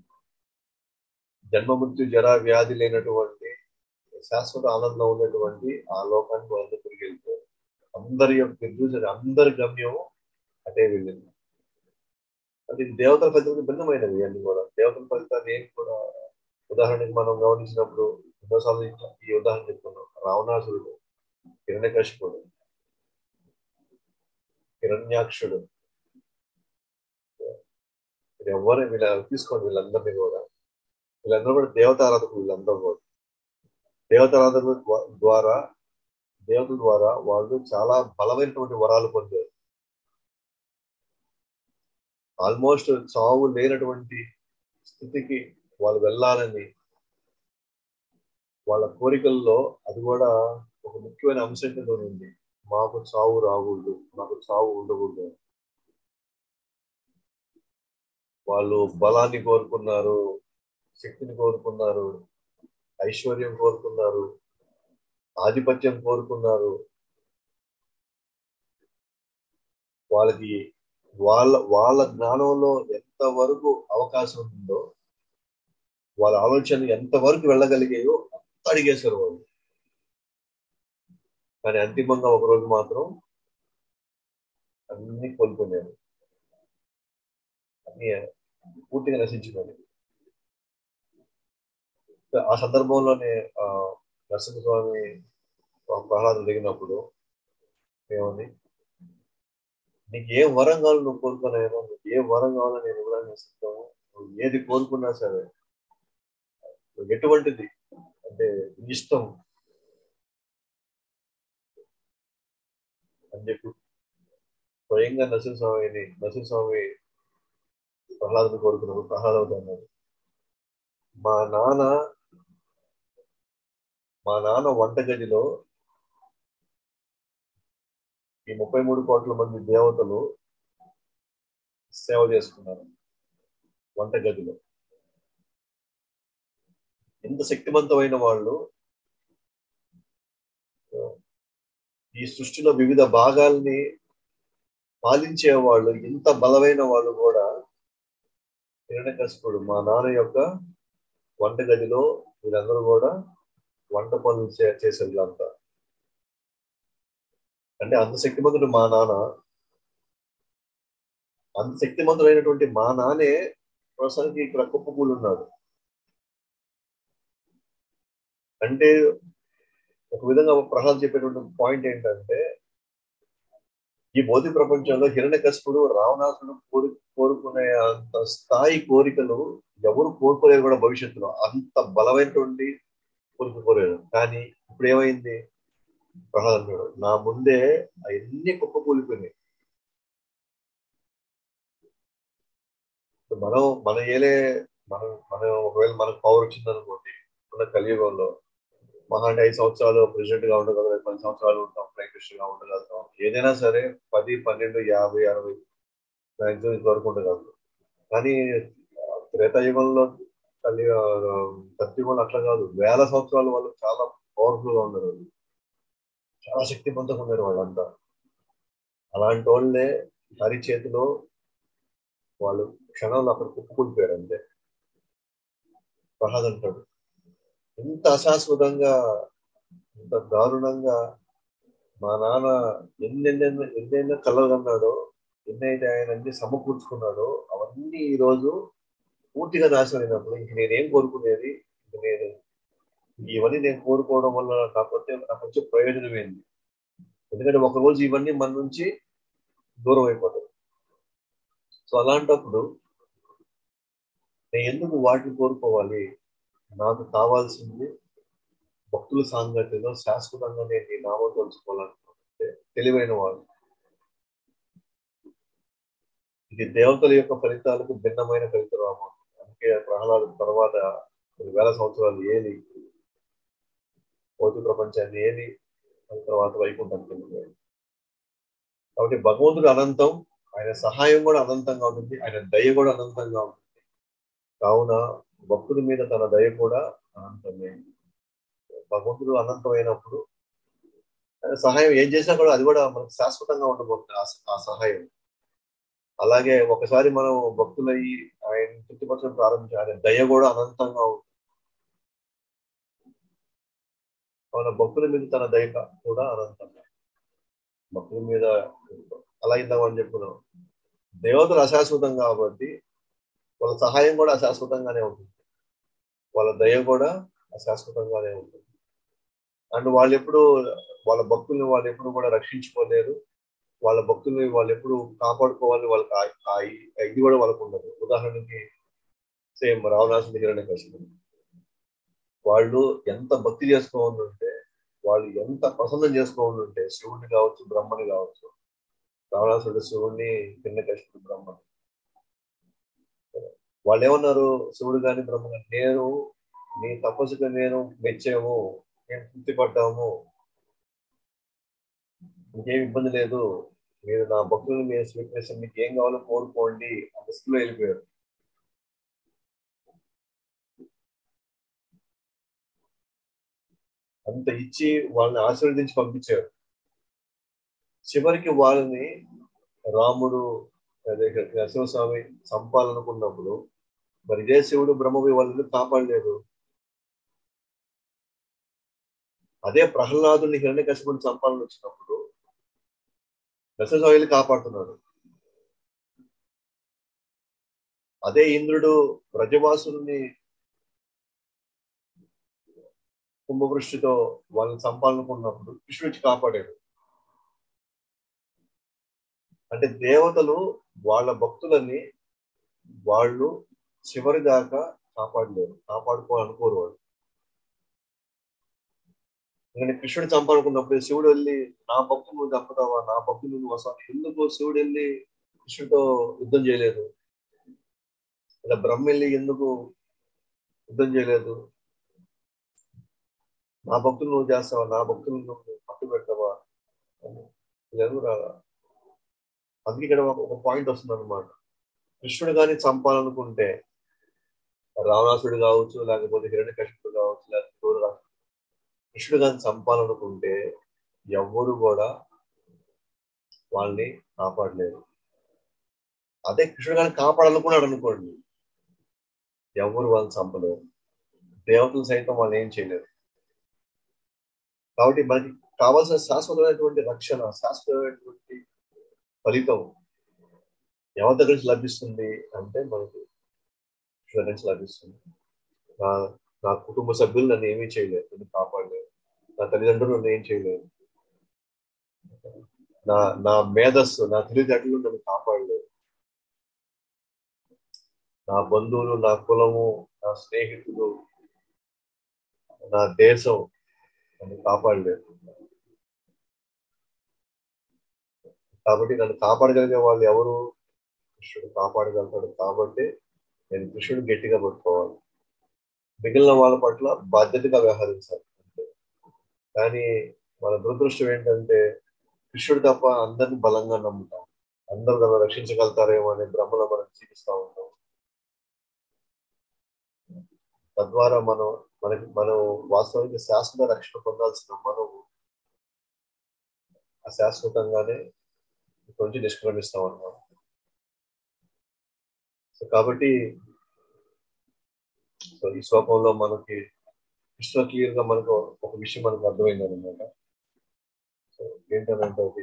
జన్మ మృత్యు జరా వ్యాధి లేనటువంటి శాశ్వత ఆనందం ఉన్నటువంటి ఆ లోకానికి వాళ్ళు తిరిగి వెళ్తారు అందరి యొక్క నిర్దూషణ అందరి గమ్యం అటే వెళ్ళింది అది దేవతల ఫలితాలకు భిన్నమైనవి అన్ని కూడా దేవతల ఫలితాలు ఏం కూడా ఉదాహరణకి మనం గమనించినప్పుడు ఎన్నోసార్లు ఈ ఉదాహరణ చెప్పుకున్నాం రావణాసురుడు హిరణ్యకశిపుడు హిరణ్యాక్షుడు ఎవరు వీళ్ళ తీసుకోండి వీళ్ళందరినీ కూడా వీళ్ళందరూ కూడా దేవతారాధకులు వీళ్ళందరూ కూడా దేవతారాధకుల ద్వారా దేవతల ద్వారా వాళ్ళు చాలా బలమైనటువంటి వరాలు పొందారు ఆల్మోస్ట్ చావు లేనటువంటి స్థితికి వాళ్ళు వెళ్ళాలని వాళ్ళ కోరికల్లో అది కూడా ఒక ముఖ్యమైన అంశం కింద ఉంది మాకు చావు రాకూడదు మాకు చావు ఉండకూడదు వాళ్ళు బలాన్ని కోరుకున్నారు శక్తిని కోరుకున్నారు ఐశ్వర్యం కోరుకున్నారు ఆధిపత్యం కోరుకున్నారు వాళ్ళకి వాళ్ళ వాళ్ళ జ్ఞానంలో ఎంతవరకు అవకాశం ఉందో వాళ్ళ ఆలోచన ఎంతవరకు వెళ్ళగలిగాయో అంత అడిగేశారు వాళ్ళు కానీ అంతిమంగా ఒక రోజు మాత్రం అన్ని కోల్పోయారు అన్ని పూర్తిగా నశించిపోయింది ఆ సందర్భంలోనే ఆ నరసింహస్వామి ప్రహ్లాదం దిగినప్పుడు ఏమని నీకు ఏ వరం కావాలో నువ్వు కోరుకున్నాయేమో నీకు ఏ వరం కావాలో నేను కూడా సిద్ధము నువ్వు ఏది కోరుకున్నా సరే ఎటువంటిది అంటే ఇష్టం అని చెప్పి స్వయంగా నరసింహస్వామిని నరసింహస్వామి ప్రహ్లాదుని కోరుకున్నప్పుడు ప్రహ్లాదవుతా అన్నాడు మా నాన్న మా నాన్న వంటగదిలో ఈ ముప్పై మూడు కోట్ల మంది దేవతలు సేవ చేసుకున్నారు వంటగదిలో ఎంత శక్తివంతమైన వాళ్ళు ఈ సృష్టిలో వివిధ భాగాల్ని పాలించే వాళ్ళు ఎంత బలమైన వాళ్ళు కూడా హిరణ్యకశిపుడు మా నాన్న యొక్క వంటగదిలో వీళ్ళందరూ కూడా వంట పనులు చేసేది వీళ్ళంతా అంటే అంత శక్తిమంతుడు మా నాన్న అంత శక్తిమంతుడైనటువంటి మా నాన్నే ప్రస్తుతానికి ఇక్కడ కుప్పకూలు ఉన్నాడు అంటే ఒక విధంగా ప్రహ్లాద్ చెప్పేటువంటి పాయింట్ ఏంటంటే ఈ భౌతిక ప్రపంచంలో హిరణ్యకశిపుడు రావణాసుడు కోరి కోరుకునే అంత స్థాయి కోరికలు ఎవరు కోరుకోలేరు కూడా భవిష్యత్తులో అంత బలమైనటువంటి కోరిక కోరారు కానీ ఇప్పుడు ఏమైంది ప్రహ్లాద్ అన్నాడు నా ముందే అవన్నీ కుప్ప కూలిపోయినాయి మనం మన ఏలే మనం మనం ఒకవేళ మనకు పవర్ వచ్చిందనుకోండి ఉన్న కలియుగంలో మహా అంటే ఐదు సంవత్సరాలు ప్రెసిడెంట్ గా ఉండగలుగుతాం పది సంవత్సరాలు ఉంటాం ప్రైమ్ మినిస్టర్ గా ఉండగలుగుతాం ఏదైనా సరే పది పన్నెండు యాభై అరవై మ్యాక్సిమం వరకు ఉండగలదు కానీ త్రేతాయుగంలో కలి సత్యుగంలో అట్లా కాదు వేల సంవత్సరాల వాళ్ళు చాలా పవర్ఫుల్ గా ఉన్నారు చాలా శక్తివంతంగా ఉన్నారు వాళ్ళంతా అలాంటి వాళ్ళే హరి చేతిలో వాళ్ళు క్షణంలో అక్కడ కుప్పుకుంటారు అంతే ప్రహాద్ అంటాడు ఎంత అశాశ్వతంగా ఎంత దారుణంగా మా నాన్న ఎన్నెన్నెన్నో ఎన్నెన్నో కలలు కన్నాడో ఎన్నైతే ఆయన అన్ని సమకూర్చుకున్నాడో అవన్నీ ఈ రోజు పూర్తిగా నాశనం అయినప్పుడు ఇంక నేనేం కోరుకునేది ఇంక నేను ఇవన్నీ నేను కోరుకోవడం వల్ల కాకపోతే నాకు వచ్చే ప్రయోజనం ఏంది ఎందుకంటే ఒక రోజు ఇవన్నీ మన నుంచి దూరం అయిపోతాయి సో అలాంటప్పుడు నేను ఎందుకు వాటిని కోరుకోవాలి నాకు కావాల్సింది భక్తుల సాంగత్యంలో శాశ్వతంగా నేను నీ నామం తలుచుకోవాలనుకుంటే తెలివైన వాడు ఇది దేవతల యొక్క ఫలితాలకు భిన్నమైన ఫలితరామం అందుకే ప్రహ్లాదు తర్వాత కొన్ని వేల సంవత్సరాలు ఏది భౌతిక ప్రపంచాన్ని ఏది దాని తర్వాత వైకుంఠానికి వెళ్ళిపోయాడు కాబట్టి భగవంతుడు అనంతం ఆయన సహాయం కూడా అనంతంగా ఉంటుంది ఆయన దయ కూడా అనంతంగా ఉంటుంది కావున భక్తుడి మీద తన దయ కూడా అనంతమే భగవంతుడు అనంతమైనప్పుడు ఆయన సహాయం ఏం చేసినా కూడా అది కూడా మనకు శాశ్వతంగా ఉండబోతుంది ఆ- ఆ సహాయం అలాగే ఒకసారి మనం భక్తులయ్యి ఆయన చుట్టుపక్కల ప్రారంభించి ఆయన దయ కూడా అనంతంగా ఉంటుంది మన భక్తుల మీద తన దయ కూడా అనంతంగా భక్తుల మీద అలా ఇందామని చెప్పుకున్నాం దేవతలు అశాశ్వతం కాబట్టి వాళ్ళ సహాయం కూడా అశాశ్వతంగానే ఉంటుంది వాళ్ళ దయ కూడా అశాశ్వతంగానే ఉంటుంది అండ్ వాళ్ళు ఎప్పుడు వాళ్ళ భక్తుల్ని వాళ్ళు ఎప్పుడు కూడా రక్షించుకోలేరు వాళ్ళ భక్తుల్ని వాళ్ళు ఎప్పుడు కాపాడుకోవాలని వాళ్ళకి ఆ- ఆ ఇది కూడా వాళ్ళకు ఉండదు ఉదాహరణకి సేమ్ రావణాసుని హిరణ్య వాళ్ళు ఎంత భక్తి చేసుకోవాలి ఉంటే వాళ్ళు ఎంత ప్రసన్నం చేసుకోవాలి ఉంటే శివుడిని కావచ్చు బ్రహ్మని కావచ్చు రావణాసుడు శివుడిని హిరణ్యకశిపుడు బ్రహ్మని వాళ్ళు ఏమన్నారు శివుడు గాని బ్రహ్మ గాని నేను నీ తపస్సుకు నేను మెచ్చాము మేము తృప్తి పడ్డాము ఇంకేం ఇబ్బంది లేదు మీరు నా భక్తులను మీరు స్వీకరిస్తే మీకు ఏం కావాలో కోరుకోండి ఆ లిస్టులో వెళ్ళిపోయారు అంత ఇచ్చి వాళ్ళని ఆశీర్వదించి పంపించారు చివరికి వాళ్ళని రాముడు అదే నరసింహస్వామి చంపాలనుకున్నప్పుడు మరి ఇదే శివుడు బ్రహ్మవి వాళ్ళని కాపాడలేదు అదే ప్రహ్లాదుని హిరణ్య కశిపుని చంపాలని వచ్చినప్పుడు నరసింహస్వామి వెళ్ళి కాపాడుతున్నాడు అదే ఇంద్రుడు బ్రజవాసుని కుంభవృష్టితో వాళ్ళని చంపాలనుకున్నప్పుడు కృష్ణుడు వచ్చి కాపాడాడు అంటే దేవతలు వాళ్ళ భక్తులని వాళ్ళు చివరి దాకా కాపాడలేరు కాపాడుకోవాలనుకోరు వాళ్ళు ఎందుకంటే కృష్ణుడు చంపాలనుకున్నప్పుడు శివుడు వెళ్ళి నా భక్తులు నువ్వు చంపుతావా నా భక్తులు నువ్వు వస్తావు ఎందుకు శివుడు వెళ్ళి కృష్ణుడితో యుద్ధం చేయలేదు ఇలా బ్రహ్మ వెళ్ళి ఎందుకు యుద్ధం చేయలేదు నా భక్తులు నువ్వు చేస్తావా నా భక్తులు నువ్వు పట్టు పెడతావా అని లేదు రాదా అందుకే ఇక్కడ ఒక- ఒక పాయింట్ వస్తుంది అనమాట కృష్ణుడు కానీ చంపాలనుకుంటే రావణాసుడు కావచ్చు లేకపోతే హిరణ్య కృష్ణుడు కావచ్చు లేకపోతే ఎవరు రా- కృష్ణుడు కానీ చంపాలనుకుంటే ఎవ్వరు కూడా వాళ్ళని కాపాడలేరు అదే కృష్ణుడు కానీ కాపాడాలనుకున్నాడు అనుకోండి ఎవరు వాళ్ళని చంపలేరు దేవతలు సైతం వాళ్ళు ఏం చేయలేరు కాబట్టి మనకి కావాల్సిన శాశ్వతమైనటువంటి రక్షణ శాశ్వతమైనటువంటి ఫలితం ఎవరి దగ్గర నుంచి లభిస్తుంది అంటే మనకి కృష్ణుడి దగ్గర నుంచి లభిస్తుంది నా నా కుటుంబ సభ్యులు నన్ను ఏమీ చేయలేరు నన్ను కాపాడలేరు నా తల్లిదండ్రులు నన్ను ఏం చేయలేరు నా నా మేధస్సు నా తెలివితేటలు నన్ను కాపాడలేరు నా బంధువులు నా కులము నా స్నేహితులు నా దేశం నన్ను కాపాడలేరు కాబట్టి నన్ను కాపాడగలిగే వాళ్ళు ఎవరు కృష్ణుడు కాపాడగలుగుతాడు కాబట్టి నేను కృష్ణుడు గట్టిగా పట్టుకోవాలి మిగిలిన వాళ్ళ పట్ల బాధ్యతగా వ్యవహరించాలి అంతే కానీ మన దురదృష్టం ఏంటంటే కృష్ణుడు తప్ప అందరిని బలంగా నమ్ముతాం అందరూ నన్ను రక్షించగలుగుతారేమో అనే భ్రమలో మనం జీవిస్తూ ఉంటాం తద్వారా మనం మనకి మనం వాస్తవానికి శాశ్వత రక్షణ పొందాల్సిన మనం అశాశ్వతంగానే ఇక్కడి నుంచి నిష్క్రమిస్తాం అన్నమాట సో కాబట్టి సో ఈ శ్లోకంలో మనకి కృష్ణ క్లియర్ గా మనకు ఒక విషయం మనకు అర్థమైంది అనమాట సో ఏంటంటే అది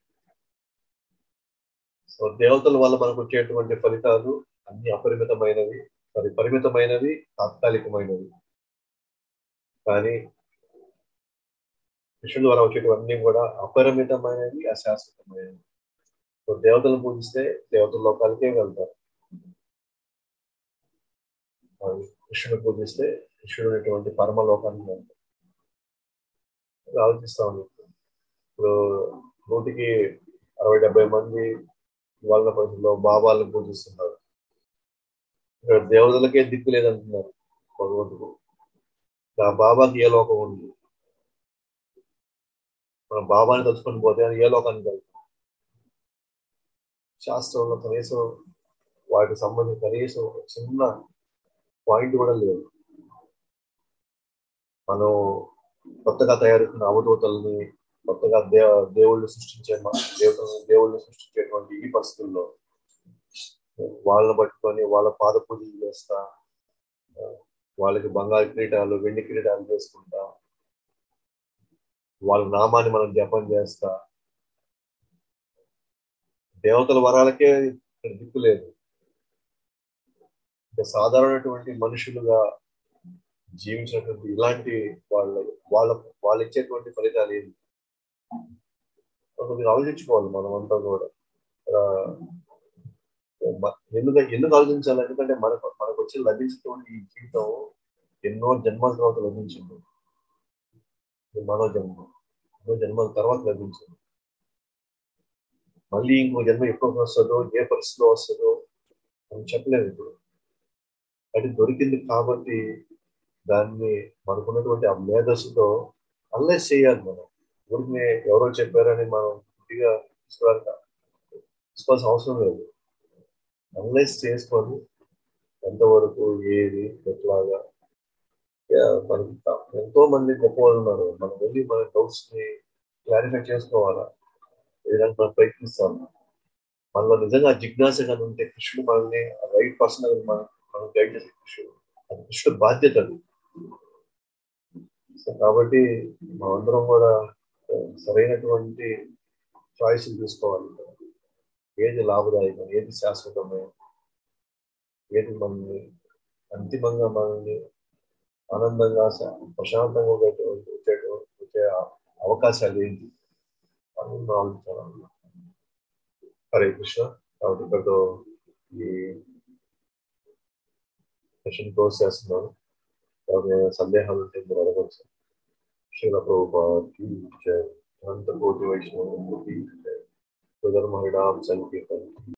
సో దేవతల వల్ల మనకు వచ్చేటువంటి ఫలితాలు అన్ని అపరిమితమైనవి మరి పరిమితమైనవి తాత్కాలికమైనవి కానీ కృష్ణుడు ద్వారా వచ్చేటివన్నీ కూడా అపరిమితమైనవి అశాశ్వతమైనవి సో దేవతలను పూజిస్తే దేవతల లోకాలకే వెళ్తారు మనం కృష్ణుని పూజిస్తే కృష్ణుడు అనేటువంటి పరమలోకానికి వెళ్తాం ఇది ఆలోచిస్తా ఉన్నాం ఇప్పుడు నూటికి అరవై డెబ్బై మంది వాళ్ళ పరిస్థితుల్లో బాబాలను పూజిస్తున్నారు ఇక్కడ దేవతలకే దిక్కు లేదంటున్నారు భగవంతుడు ఆ బాబాకి ఏ లోకం ఉంది మన బాబాని తలుచుకొని పోతే అది ఏ లోకానికి వెళ్తాం శాస్త్రంలో కనీసం వాటికి సంబంధించి కనీసం ఒక చిన్న పాయింట్ కూడా లేదు మనం కొత్తగా తయారుతున్న అవధూతల్ని కొత్తగా దే దేవుళ్ళు సృష్టించే మ- దేవతలను దేవుళ్ళు సృష్టించేటువంటి ఈ పరిస్థితుల్లో వాళ్ళని పట్టుకొని వాళ్ళ పాద పూజలు చేస్తా ఆ, వాళ్ళకి బంగారు కిరీటాలు వెండి కిరీటాలు చేసుకుంటా వాళ్ళ నామాన్ని మనం జపం చేస్తా దేవతల వరాలకే ఇక్కడ దిక్కు లేదు ఇంకా సాధారణటువంటి మనుషులుగా జీవించినటువంటి ఇలాంటి వాళ్ళ వాళ్ళ వాళ్ళు ఇచ్చేటువంటి ఫలితాలు ఏంటి కొద్దిగా ఆలోచించుకోవాలి మనం అంతా కూడా ఆ, మ- ఎందుకు ఎందుకు ఆలోచించాలి ఎందుకంటే మనకు మనకు వచ్చి లభించినటువంటి ఈ జీవితం ఎన్నో జన్మల తర్వాత లభించింది ఇది మనో జన్మ ఎన్నో జన్మల తర్వాత లభించింది మళ్ళీ ఇంకో జన్మ ఎప్పుడు వస్తుందో ఏ పరిస్థితిలో వస్తుందో మనం చెప్పలేము ఇప్పుడు అది దొరికింది కాబట్టి దాన్ని మనకున్నటువంటి ఆ మేధస్సుతో అల్లెస్ చేయాలి మనం ఊరికి ఎవరో చెప్పారని మనం గుడ్డిగా తీసుకోవడానికి తీసుకోవాల్సిన అవసరం లేదు అనలైజ్ చేసుకొని ఎంతవరకు ఏది ఎట్లాగా యా, మనకి త- ఎంతో మంది గొప్ప వాళ్ళు ఉన్నారు మనం వెళ్ళి మన డౌట్స్ ని క్లారిఫై చేసుకోవాలా ఏదైనా మనం ప్రయత్నిస్తాం మనలో నిజంగా జిజ్ఞాస కానీ ఉంటే కృష్ణుడు మనల్ని రైట్ పర్సన్ మనం మనం గైడ్ చేసే కృష్ణుడు అది కృష్ణుడు బాధ్యత అది సో కాబట్టి మనందరం కూడా ఆ, సరైనటువంటి చాయిస్ తీసుకోవాలి ఏది లాభదాయకం ఏది శాశ్వతమే ఏది మనల్ని అంతిమంగా మనల్ని ఆనందంగా స- ప్రశాంతంగా ఉండేటువంటి వచ్చేటువంటి వచ్చే అవకాశాలు ఏంటి అని మనం ఆలోచించాలి హరే కృష్ణ కాబట్టి ఇక్కడితో ఈ సెషన్ క్లోజ్ చేస్తున్నాను కాబట్టి సందేహాలు ఉంటే మీరు అడగచ్చు శీల ప్రభుపాకి జయ అనంత కోటి వైష్ణవులకి జయ సుధర్మ హరిడాం సంకీర్తన